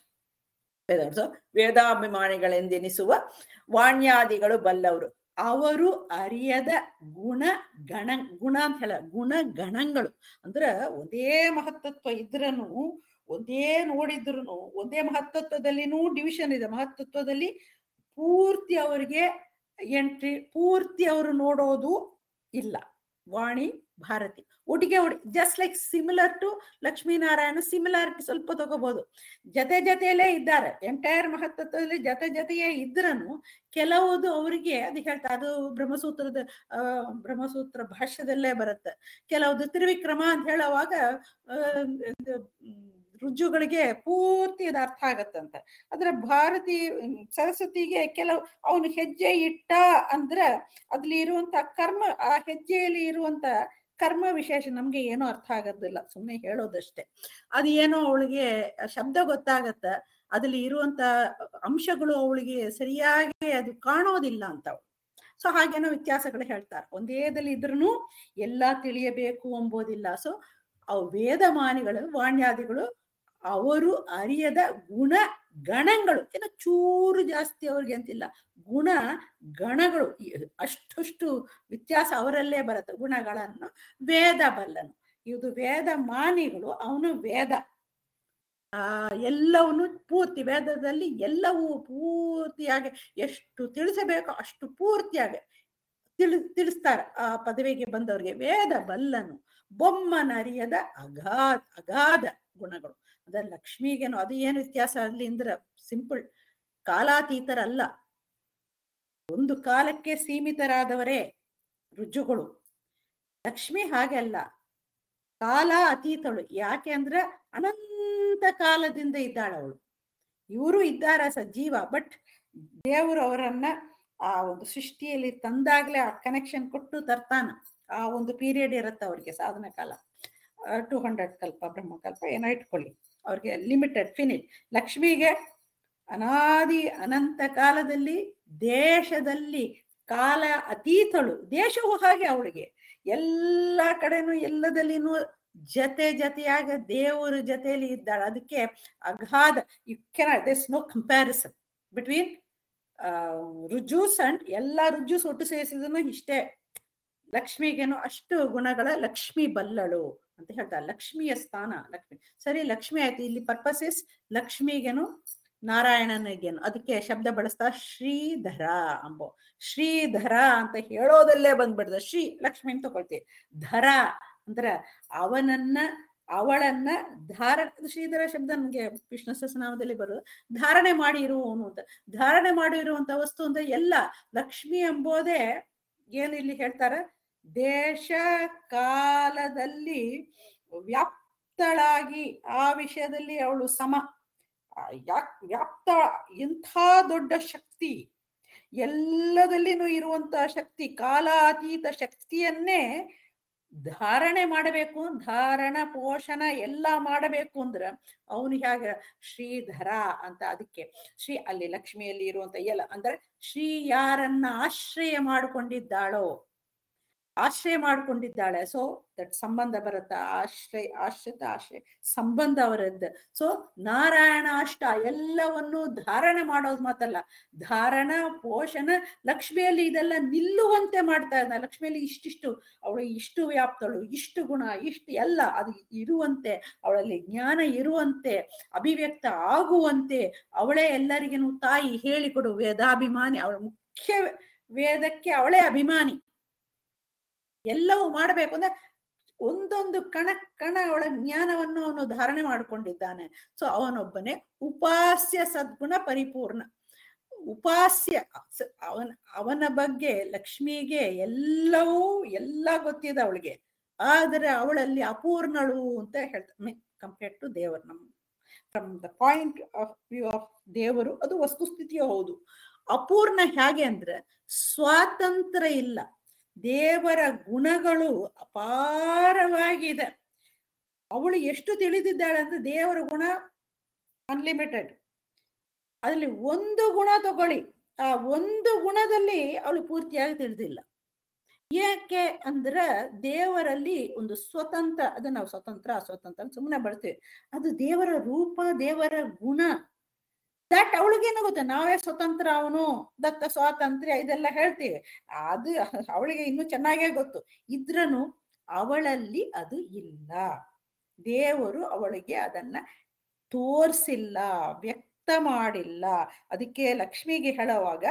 ವೇದಾಭಿಮಾನಿಗಳೆಂದೆನಿಸುವ ವಾಣ್ಯಾದಿಗಳು ಬಲ್ಲವರು ಅವರು ಅರಿಯದ ಗುಣ ಗಣ ಗುಣ ಅಂತ ಹೇಳ ಗುಣ ಗಣಗಳು ಅಂದ್ರ ಒಂದೇ ಮಹತ್ತತ್ವ ಇದ್ರನು ಒಂದೇ ನೋಡಿದ್ರು ಒಂದೇ ಮಹತ್ತತ್ವದಲ್ಲಿನೂ ಡಿವಿಷನ್ ಇದೆ ಮಹತ್ತತ್ವದಲ್ಲಿ ಪೂರ್ತಿ ಅವರಿಗೆ ಎಂಟ್ರಿ ಪೂರ್ತಿ ಅವರು ನೋಡೋದು ಇಲ್ಲ ವಾಣಿ ಭಾರತಿ ಒಟ್ಟಿಗೆ ಒಡಿ just like similar to Lakshminarayana similarity ಸ್ವಲ್ಪ ತಗೋಬಹುದು ಜೊತೆ ಜೊತೆಯಲ್ಲೇ ಇದ್ದಾರೆ ಎಂಟೈರ್ ಮಹತ್ತತ್ವದಲ್ಲಿ ಜೊತೆ ಜೊತೆಯೇ ಇದ್ರನು ಕೆಲವುದು ಅವರಿಗೆ ಅದು ಹೇಳ್ತಾ ಅದು ಬ್ರಹ್ಮಸೂತ್ರದ ಆ ಬ್ರಹ್ಮಸೂತ್ರ ಭಾಷ್ಯದಲ್ಲೇ ಬರುತ್ತೆ ಕೆಲವುದು ತ್ರಿವಿಕ್ರಮ ಅಂತ ಹೇಳುವಾಗ ಆ, ಇದು, ಮ್, ರುಜುಗಳಿಗೆ ಪೂರ್ತಿ ಅದು ಅರ್ಥ ಆಗತ್ತಂತೆ ಆದ್ರೆ ಭಾರತಿ ಮ್, ಸರಸ್ವತಿಗೆ ಕೆಲವು ಅವನು ಹೆಜ್ಜೆ ಇಟ್ಟ ಅಂದ್ರೆ ಅದ್ರಲ್ಲಿ ಇರುವಂತ ಕರ್ಮ ಆ ಹೆಜ್ಜೆಯಲ್ಲಿ ಇರುವಂತ ಕರ್ಮ ವಿಶೇಷ ನಮ್ಗೆ ಏನೋ ಅರ್ಥ ಆಗೋದಿಲ್ಲ ಸುಮ್ಮನೆ ಹೇಳೋದಷ್ಟೇ ಅದು ಏನೋ ಅವಳಿಗೆ ಶಬ್ದ ಗೊತ್ತಾಗತ್ತ ಅದ್ರಲ್ಲಿ ಇರುವಂತ ಅಂಶಗಳು ಅವಳಿಗೆ ಸರಿಯಾಗಿ ಅದು ಕಾಣೋದಿಲ್ಲ ಅಂತ ಸೊ ಹಾಗೇನೋ ವ್ಯತ್ಯಾಸಗಳು ಹೇಳ್ತಾರೆ ಒಂದೇದಲ್ಲಿ ಇದ್ರೂ ಎಲ್ಲಾ ತಿಳಿಯಬೇಕು ಎಂಬುದಿಲ್ಲ ಸೊ ಅವು ವೇದಮಾನಿಗಳು ವಾಣ್ಯಾದಿಗಳು ಅವರು ಅರಿಯದ ಗುಣ ಗಣಗಳು ಏನೋ ಚೂರು ಜಾಸ್ತಿ ಅವ್ರಿಗೆ ಅಂತಿಲ್ಲ ಗುಣ ಗಣಗಳು ಈ ಅಷ್ಟಷ್ಟು ವ್ಯತ್ಯಾಸ ಅವರಲ್ಲೇ ಬರುತ್ತೆ ಗುಣಗಳನ್ನು ವೇದ ಬಲ್ಲನು ಇದು ವೇದ ಮಾನಿಗಳು ಅವನು ವೇದ ಆ ಎಲ್ಲವನ್ನು ಪೂರ್ತಿ ವೇದದಲ್ಲಿ ಎಲ್ಲವೂ ಪೂರ್ತಿಯಾಗಿ ಎಷ್ಟು ತಿಳಿಸಬೇಕೋ ಅಷ್ಟು ಪೂರ್ತಿಯಾಗಿ ತಿಳಿ ತಿಳಿಸ್ತಾರೆ ಆ ಪದವಿಗೆ ಬಂದವರಿಗೆ ವೇದ ಬಲ್ಲನು ಬೊಮ್ಮನರಿಯದ ಅಗಾಧ ಅಗಾಧ ಗುಣಗಳು ಅದ ಲಕ್ಷ್ಮಿಗೇನು ಅದು ಏನು ವ್ಯತ್ಯಾಸ ಅಲ್ಲಿ ಅಂದ್ರೆ ಸಿಂಪಲ್ ಕಾಲಾತೀತರಲ್ಲ ಒಂದು ಕಾಲಕ್ಕೆ ಸೀಮಿತರಾದವರೇ ರುಜುಗಳು ಲಕ್ಷ್ಮಿ ಹಾಗೆ ಅಲ್ಲ ಕಾಲ ಅತೀತಳು ಯಾಕೆ ಅಂದ್ರೆ ಅನಂತ ಕಾಲದಿಂದ ಇದ್ದಾಳ ಅವಳು ಇವರು ಇದ್ದಾರ ಸಜೀವ ಬಟ್ ದೇವರು ಅವರನ್ನ ಆ ಒಂದು ಸೃಷ್ಟಿಯಲ್ಲಿ ತಂದಾಗ್ಲೇ ಆ ಕನೆಕ್ಷನ್ ಕೊಟ್ಟು ತರ್ತಾನ ಆ ಒಂದು ಪೀರಿಯಡ್ ಇರುತ್ತೆ ಅವ್ರಿಗೆ ಸಾಧನ ಕಾಲ ಟೂ ಹಂಡ್ರೆಡ್ ಕಲ್ಪ ಬ್ರಹ್ಮಕಲ್ಪ ಏನೋ ಇಟ್ಕೊಳ್ಳಿ ಅವ್ರಿಗೆ ಲಿಮಿಟೆಡ್ ಫಿನಿಟ್ ಲಕ್ಷ್ಮಿಗೆ ಅನಾದಿ ಅನಂತ ಕಾಲದಲ್ಲಿ ದೇಶದಲ್ಲಿ ಕಾಲ ಅತೀತಳು ದೇಶವು ಹಾಗೆ ಅವಳಿಗೆ ಎಲ್ಲ ಕಡೆನೂ ಎಲ್ಲದಲ್ಲಿನೂ ಜತೆ ಜತೆಯಾಗ ದೇವರ ಜೊತೆಯಲ್ಲಿ ಇದ್ದಾಳೆ ಅದಕ್ಕೆ ಅಗಾಧ you can this no comparison between ರುಜುಸ್ ಅಂಡ್ ಎಲ್ಲ ರುಜುಸ್ ಒಟ್ಟು ಸೇರಿಸಿದನು ಇಷ್ಟೇ ಲಕ್ಷ್ಮಿಗೇನು ಅಷ್ಟು ಗುಣಗಳ ಲಕ್ಷ್ಮಿ ಬಲ್ಲಳು ಅಂತ ಹೇಳ್ತಾರೆ ಲಕ್ಷ್ಮಿಯ ಸ್ಥಾನ ಲಕ್ಷ್ಮಿ ಸರಿ ಲಕ್ಷ್ಮಿ ಆಯ್ತು ಇಲ್ಲಿ ಪರ್ಪಸ್ ಇಸ್ ಲಕ್ಷ್ಮಿಗೇನು ನಾರಾಯಣನಿಗೇನು ಅದಕ್ಕೆ ಶಬ್ದ ಬಳಸ್ತಾ ಶ್ರೀಧರ ಅಂಬೋ ಶ್ರೀಧರ ಅಂತ ಹೇಳೋದಲ್ಲೇ ಬಂದ್ಬಿಡ್ದ ಶ್ರೀ ಲಕ್ಷ್ಮಿ ಅಂತ ತಗೊಳ್ತೀವಿ ಧರ ಅಂದ್ರ ಅವನನ್ನ ಅವಳನ್ನ ಧಾರ ಶ್ರೀಧರ ಶಬ್ದ ನಮ್ಗೆ ವಿಷ್ಣು ಸಹಸ್ರನಾಮದಲ್ಲಿ ಬರೋದು ಧಾರಣೆ ಮಾಡಿ ಇರುವವನು ಅಂತ ಧಾರಣೆ ಮಾಡಿರುವಂತ ವಸ್ತು ಅಂದ್ರೆ ಎಲ್ಲ ಲಕ್ಷ್ಮಿ ಎಂಬುದೇ ಏನು ಇಲ್ಲಿ ಹೇಳ್ತಾರ ದೇಶ ಕಾಲದಲ್ಲಿ ವ್ಯಾಪ್ತಳಾಗಿ ಆ ವಿಷಯದಲ್ಲಿ ಅವಳು ಸಮ ಆ, ಯಾಕ್ ವ್ಯಾಪ್ತ ಎಂಥ ದೊಡ್ಡ ಶಕ್ತಿ ಎಲ್ಲದಲ್ಲಿನೂ ಇರುವಂತ ಶಕ್ತಿ ಕಾಲಾತೀತ ಶಕ್ತಿಯನ್ನೇ ಧಾರಣೆ ಮಾಡಬೇಕು ಧಾರಣ ಪೋಷಣ ಎಲ್ಲ ಮಾಡಬೇಕು ಅಂದ್ರ ಅವನು ಹೇಗೆ ಶ್ರೀಧರ ಅಂತ ಅದಕ್ಕೆ ಶ್ರೀ ಅಲ್ಲಿ ಲಕ್ಷ್ಮಿಯಲ್ಲಿ ಇರುವಂತ ಎಲ್ಲ ಅಂದ್ರೆ ಶ್ರೀ ಯಾರನ್ನ ಆಶ್ರಯ ಮಾಡಿಕೊಂಡಿದ್ದಾಳೋ ಆಶ್ರಯ ಮಾಡ್ಕೊಂಡಿದ್ದಾಳೆ ಸೊ ದಟ್ ಸಂಬಂಧ ಬರುತ್ತಾ ಆಶ್ರಯ ಆಶ್ರಿತ ಆಶ್ರಯ ಸಂಬಂಧ ಅವರದ್ದು ಸೊ ನಾರಾಯಣ ಅಷ್ಟ ಎಲ್ಲವನ್ನು ಧಾರಣೆ ಮಾಡೋದು ಮಾತಲ್ಲ ಧಾರಣ ಪೋಷಣ ಲಕ್ಷ್ಮಿಯಲ್ಲಿ ಇದೆಲ್ಲ ನಿಲ್ಲುವಂತೆ ಮಾಡ್ತಾ ಇದ್ದ ಲಕ್ಷ್ಮಿಯಲ್ಲಿ ಇಷ್ಟಿಷ್ಟು ಅವಳು ಇಷ್ಟು ವ್ಯಾಪ್ತಳು ಇಷ್ಟು ಗುಣ ಇಷ್ಟು ಎಲ್ಲ ಅದು ಇರುವಂತೆ ಅವಳಲ್ಲಿ ಜ್ಞಾನ ಇರುವಂತೆ ಅಭಿವ್ಯಕ್ತ ಆಗುವಂತೆ ಅವಳೇ ಎಲ್ಲರಿಗೂ ತಾಯಿ ಹೇಳಿಕೊಡು ವೇದಾಭಿಮಾನಿ ಅವಳ ಮುಖ್ಯ ವೇದಕ್ಕೆ ಅವಳೇ ಅಭಿಮಾನಿ ಎಲ್ಲವೂ ಮಾಡಬೇಕು ಅಂದ್ರೆ ಒಂದೊಂದು ಕಣ ಕಣ ಅವಳ ಜ್ಞಾನವನ್ನು ಅವನು ಧಾರಣೆ ಮಾಡಿಕೊಂಡಿದ್ದಾನೆ ಸೊ ಅವನೊಬ್ಬನೇ ಉಪಾಸ್ಯ ಸದ್ಗುಣ ಪರಿಪೂರ್ಣ ಉಪಾಸ್ಯ ಸ- ಅವನ ಅವನ ಬಗ್ಗೆ ಲಕ್ಷ್ಮಿಗೆ ಎಲ್ಲವೂ ಎಲ್ಲ ಗೊತ್ತಿದೆ ಅವಳಿಗೆ ಆದರೆ ಅವಳಲ್ಲಿ ಅಪೂರ್ಣಳು ಅಂತ ಹೇಳ್ತಾರೆ ಕಂಪೇರ್ಡ್ ಟು ದೇವರು ನಮ್ಮ from the point of view of ದೇವರು ಅದು ವಸ್ತುಸ್ಥಿತಿಯೂ ಹೌದು ಅಪೂರ್ಣ ಹೇಗೆ ಅಂದ್ರೆ ಸ್ವಾತಂತ್ರ್ಯ ಇಲ್ಲ ದೇವರ ಗುಣಗಳು ಅಪಾರವಾಗಿದೆ ಅವಳು ಎಷ್ಟು ತಿಳಿದಿದ್ದಾಳೆ ಅಂದ್ರೆ ದೇವರ ಗುಣ ಅನ್ಲಿಮಿಟೆಡ್ ಅದ್ರಲ್ಲಿ ಒಂದು ಗುಣ ತಗೊಳ್ಳಿ ಆ ಒಂದು ಗುಣದಲ್ಲಿ ಅವಳು ಪೂರ್ತಿಯಾಗಿ ತಿಳಿದಿಲ್ಲ ಯಾಕೆ ಅಂದ್ರ ದೇವರಲ್ಲಿ ಒಂದು ಸ್ವತಂತ್ರ ಅದು ನಾವು ಸ್ವತಂತ್ರ ಅಸ್ವತಂತ್ರ ಸುಮ್ಮನೆ ಬರ್ತೀವಿ ಅದು ದೇವರ ರೂಪ ದೇವರ ಗುಣ ದಟ್ ಅವಳಿಗೇನು ಗೊತ್ತ ನಾವೇ ಸ್ವತಂತ್ರ ಅವನು ದತ್ತ ಸ್ವಾತಂತ್ರ್ಯ ಇದೆಲ್ಲ ಹೇಳ್ತೀವಿ ಅದು ಅವಳಿಗೆ ಇನ್ನೂ ಚೆನ್ನಾಗೇ ಗೊತ್ತು ಇದ್ರನು ಅವಳಲ್ಲಿ ಅದು ಇಲ್ಲ ದೇವರು ಅವಳಿಗೆ ಅದನ್ನ ತೋರ್ಸಿಲ್ಲ ವ್ಯಕ್ತ ಮಾಡಿಲ್ಲ ಅದಕ್ಕೆ ಲಕ್ಷ್ಮಿಗೆ ಹೇಳುವಾಗ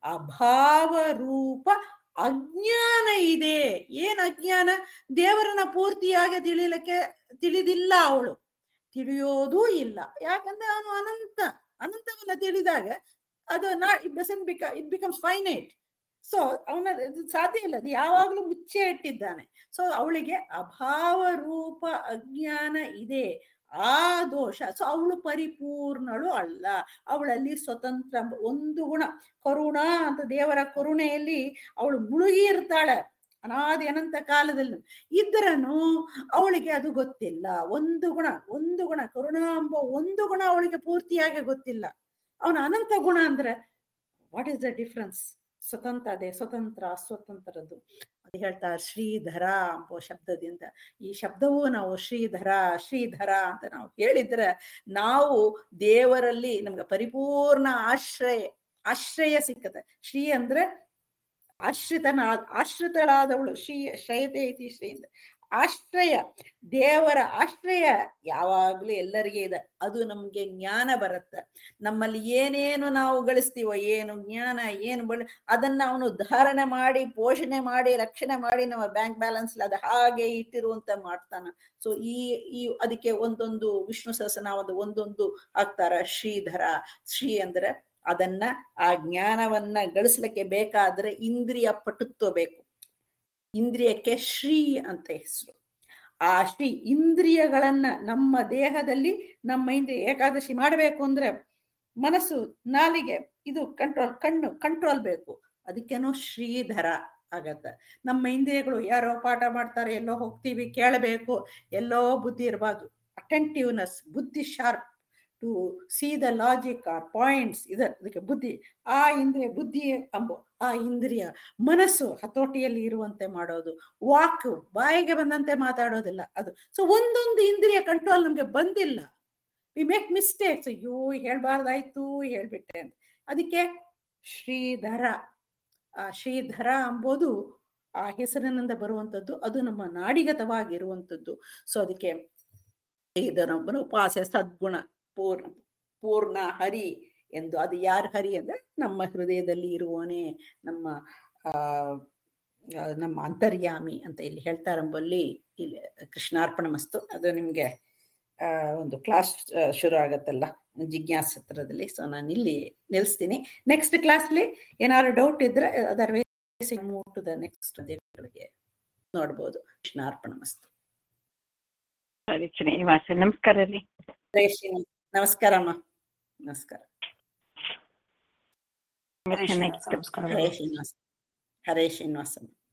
ಅಭಾವ ರೂಪ ಅಜ್ಞಾನ ಇದೆ ಏನ್ ಅಜ್ಞಾನ ದೇವರನ್ನ ಪೂರ್ತಿಯಾಗಿ ತಿಳಿಲಿಕ್ಕೆ ತಿಳಿದಿಲ್ಲ ಅವಳು ತಿಳಿಯೋದೂ ಇಲ್ಲ ಯಾಕಂದ್ರೆ ಅವನು ಅನಂತ ಅನಂತವನ್ನ ತಿಳಿದಾಗ ಅದು ನಾ it doesn't become it becomes finite so ಅವನ ಇದು ಸಾಧ್ಯ ಇಲ್ಲ ಅದು ಯಾವಾಗ್ಲೂ ಮುಚ್ಚೆ ಇಟ್ಟಿದ್ದಾನೆ ಸೊ ಅವಳಿಗೆ ಅಭಾವ ರೂಪ ಅಜ್ಞಾನ ಇದೆ ಆ ದೋಷ ಸೊ ಅವಳು ಪರಿಪೂರ್ಣಳು ಅಲ್ಲ ಅವಳಲ್ಲಿ ಸ್ವತಂತ್ರ ಎಂಬ ಒಂದು ಗುಣ ಕರುಣ ಅಂತ ದೇವರ ಕರುಣೆಯಲ್ಲಿ ಅವಳು ಮುಳುಗಿ ಇರ್ತಾಳೆ ಅನಾದಿ ಅನಂತ ಕಾಲದಲ್ಲಿ ಇದ್ರನು ಅವಳಿಗೆ ಅದು ಗೊತ್ತಿಲ್ಲ ಒಂದು ಗುಣ ಒಂದು ಗುಣ ಕರುಣ ಎಂಬ ಒಂದು ಗುಣ ಅವಳಿಗೆ ಪೂರ್ತಿಯಾಗಿ ಗೊತ್ತಿಲ್ಲ ಅವನ ಅನಂತ ಗುಣ ಅಂದ್ರೆ ವಾಟ್ ಇಸ್ ದ ಡಿಫ್ರೆನ್ಸ್ ಸ್ವತಂತ್ರ ಅದೇ ಸ್ವತಂತ್ರ ಅಸ್ವತಂತ್ರದ್ದು ಅದು ಹೇಳ್ತಾರೆ ಶ್ರೀಧರ ಎಂಬ ಶಬ್ದದಿಂದ ಈ ಶಬ್ದವೂ ನಾವು ಶ್ರೀಧರ ಶ್ರೀಧರ ಅಂತ ನಾವು ಹೇಳಿದ್ರೆ ನಾವು ದೇವರಲ್ಲಿ ನಮ್ಗೆ ಪರಿಪೂರ್ಣ ಆಶ್ರಯ ಆಶ್ರಯ ಸಿಕ್ಕತ್ತೆ ಶ್ರೀ ಅಂದ್ರೆ ಆಶ್ರಿತನ ಆಶ್ರಿತಳಾದವಳು ಶ್ರೀ ಶ್ರಯತೆ ಇತಿ ಶ್ರೀಯಿಂದ ಆಶ್ರಯ ದೇವರ ಆಶ್ರಯ ಯಾವಾಗ್ಲೂ ಎಲ್ಲರಿಗೆ ಇದೆ ಅದು ನಮ್ಗೆ ಜ್ಞಾನ ಬರುತ್ತೆ ನಮ್ಮಲ್ಲಿ ಏನೇನು ನಾವು ಗಳಿಸ್ತೀವೋ ಏನು ಜ್ಞಾನ ಏನು ಬಳ ಅದನ್ನ ಅವನು ಧಾರಣೆ ಮಾಡಿ ಪೋಷಣೆ ಮಾಡಿ ರಕ್ಷಣೆ ಮಾಡಿ ನಮ್ಮ ಬ್ಯಾಂಕ್ ಬ್ಯಾಲೆನ್ಸ್ ಅದು ಹಾಗೆ ಇಟ್ಟಿರುವಂತ ಮಾಡ್ತಾನ ಸೊ ಈ ಈ ಅದಕ್ಕೆ ಒಂದೊಂದು ವಿಷ್ಣು ಸಹಸ್ರನಾಮದ ಒಂದೊಂದು ಹಾಕ್ತಾರ ಶ್ರೀಧರ ಶ್ರೀ ಅಂದ್ರೆ ಅದನ್ನ ಆ ಜ್ಞಾನವನ್ನ ಗಳಿಸ್ಲಿಕ್ಕೆ ಬೇಕಾದ್ರೆ ಇಂದ್ರಿಯ ಪಟುತ್ವ ಬೇಕು ಇಂದ್ರಿಯಕ್ಕೆ ಶ್ರೀ ಅಂತ ಹೆಸರು ಆ ಶ್ರೀ ಇಂದ್ರಿಯಗಳನ್ನ ನಮ್ಮ ದೇಹದಲ್ಲಿ ನಮ್ಮ ಇಂದ್ರಿಯ ಏಕಾದಶಿ ಮಾಡಬೇಕು ಅಂದ್ರೆ ಮನಸ್ಸು ನಾಲಿಗೆ ಇದು ಕಂಟ್ರೋಲ್ ಕಣ್ಣು ಕಂಟ್ರೋಲ್ ಬೇಕು ಅದಕ್ಕೇನೋ ಶ್ರೀಧರ ಆಗತ್ತ ನಮ್ಮ ಇಂದ್ರಿಯಗಳು ಯಾರೋ ಪಾಠ ಮಾಡ್ತಾರೆ ಎಲ್ಲೋ ಹೋಗ್ತೀವಿ ಕೇಳಬೇಕು ಎಲ್ಲೋ ಬುದ್ಧಿ ಇರಬಾರ್ದು ಅಟೆಂಟಿವ್ನೆಸ್ ಬುದ್ಧಿ sharp to see the logic are points ಇದ ಅದಕ್ಕೆ ಬುದ್ಧಿ ಆ ಇಂದ್ರಿಯ ಬುದ್ಧಿ ಅಂಬೋ ಆ ಇಂದ್ರಿಯ ಮನಸ್ಸು ಹತೋಟಿಯಲ್ಲಿ ಇರುವಂತೆ ಮಾಡೋದು ವಾಕ್ ಬಾಯಿಗೆ ಬಂದಂತೆ ಮಾತಾಡೋದಿಲ್ಲ ಅದು ಸೊ ಒಂದೊಂದು ಇಂದ್ರಿಯ ಕಂಟ್ರೋಲ್ ನಮ್ಗೆ ಬಂದಿಲ್ಲ ವಿ ಮೇಕ್ ಮಿಸ್ಟೇಕ್ಸ್ ಅಯ್ಯೋ ಹೇಳ್ಬಾರ್ದಾಯ್ತು ಹೇಳ್ಬಿಟ್ಟೆ ಅಂತ ಅದಕ್ಕೆ ಶ್ರೀಧರ ಆ ಶ್ರೀಧರ ಎಂಬುದು ಆ ಹೆಸರಿನಿಂದ ಬರುವಂಥದ್ದು ಅದು ನಮ್ಮ ನಾಡಿಗತವಾಗಿರುವಂಥದ್ದು ಸೊ ಅದಕ್ಕೆ ಇದನ್ನೊಬ್ಬನು ಉಪಾಸ್ಯ ಸದ್ಗುಣ ಪೂರ್ಣ ಪೂರ್ಣ ಹರಿ ಎಂದು ಅದು ಯಾರು ಹರಿ ಅಂದ್ರೆ ನಮ್ಮ ಹೃದಯದಲ್ಲಿ ಇರುವವನೇ ನಮ್ಮ ಆ ಆ, ನಮ್ಮ ಅಂತರ್ಯಾಮಿ ಅಂತ ಇಲ್ಲಿ ಹೇಳ್ತಾರಂಬಲ್ಲಿ ಇಲ್ಲಿ ಕೃಷ್ಣಾರ್ಪಣ ಮಸ್ತು ಅದು ನಿಮ್ಗೆ ಆ ಒಂದು ಕ್ಲಾಸ್ ಶುರು ಆಗತ್ತಲ್ಲ ಜಿಜ್ಞಾಸತ್ರದಲ್ಲಿ ಸೊ ನಾನು ಇಲ್ಲಿ ನಿಲ್ಲಿಸ್ತೀನಿ ನೆಕ್ಸ್ಟ್ ಕ್ಲಾಸ್ಲಿ ಏನಾದ್ರು ಡೌಟ್ ಇದ್ರೆ otherwise move to the next ದೇವಗಳಿಗೆ ನೋಡ್ಬೋದು ಕೃಷ್ಣಾರ್ಪಣ ಮಸ್ತು ಹರಿ ಶ್ರೀನಿವಾಸ ನಮಸ್ಕಾರ ರೀ ಹರೇ ಶ್ರೀನಿವಾಸ ನಮಸ್ಕಾರ ಅಮ್ಮ ನಮಸ್ಕಾರ ತುಂಬಾ ಚೆನ್ನಾಗಿತ್ತು ಹರೇ ಶ್ರೀನಿವಾಸ ಹರೇ ಶ್ರೀನಿವಾಸ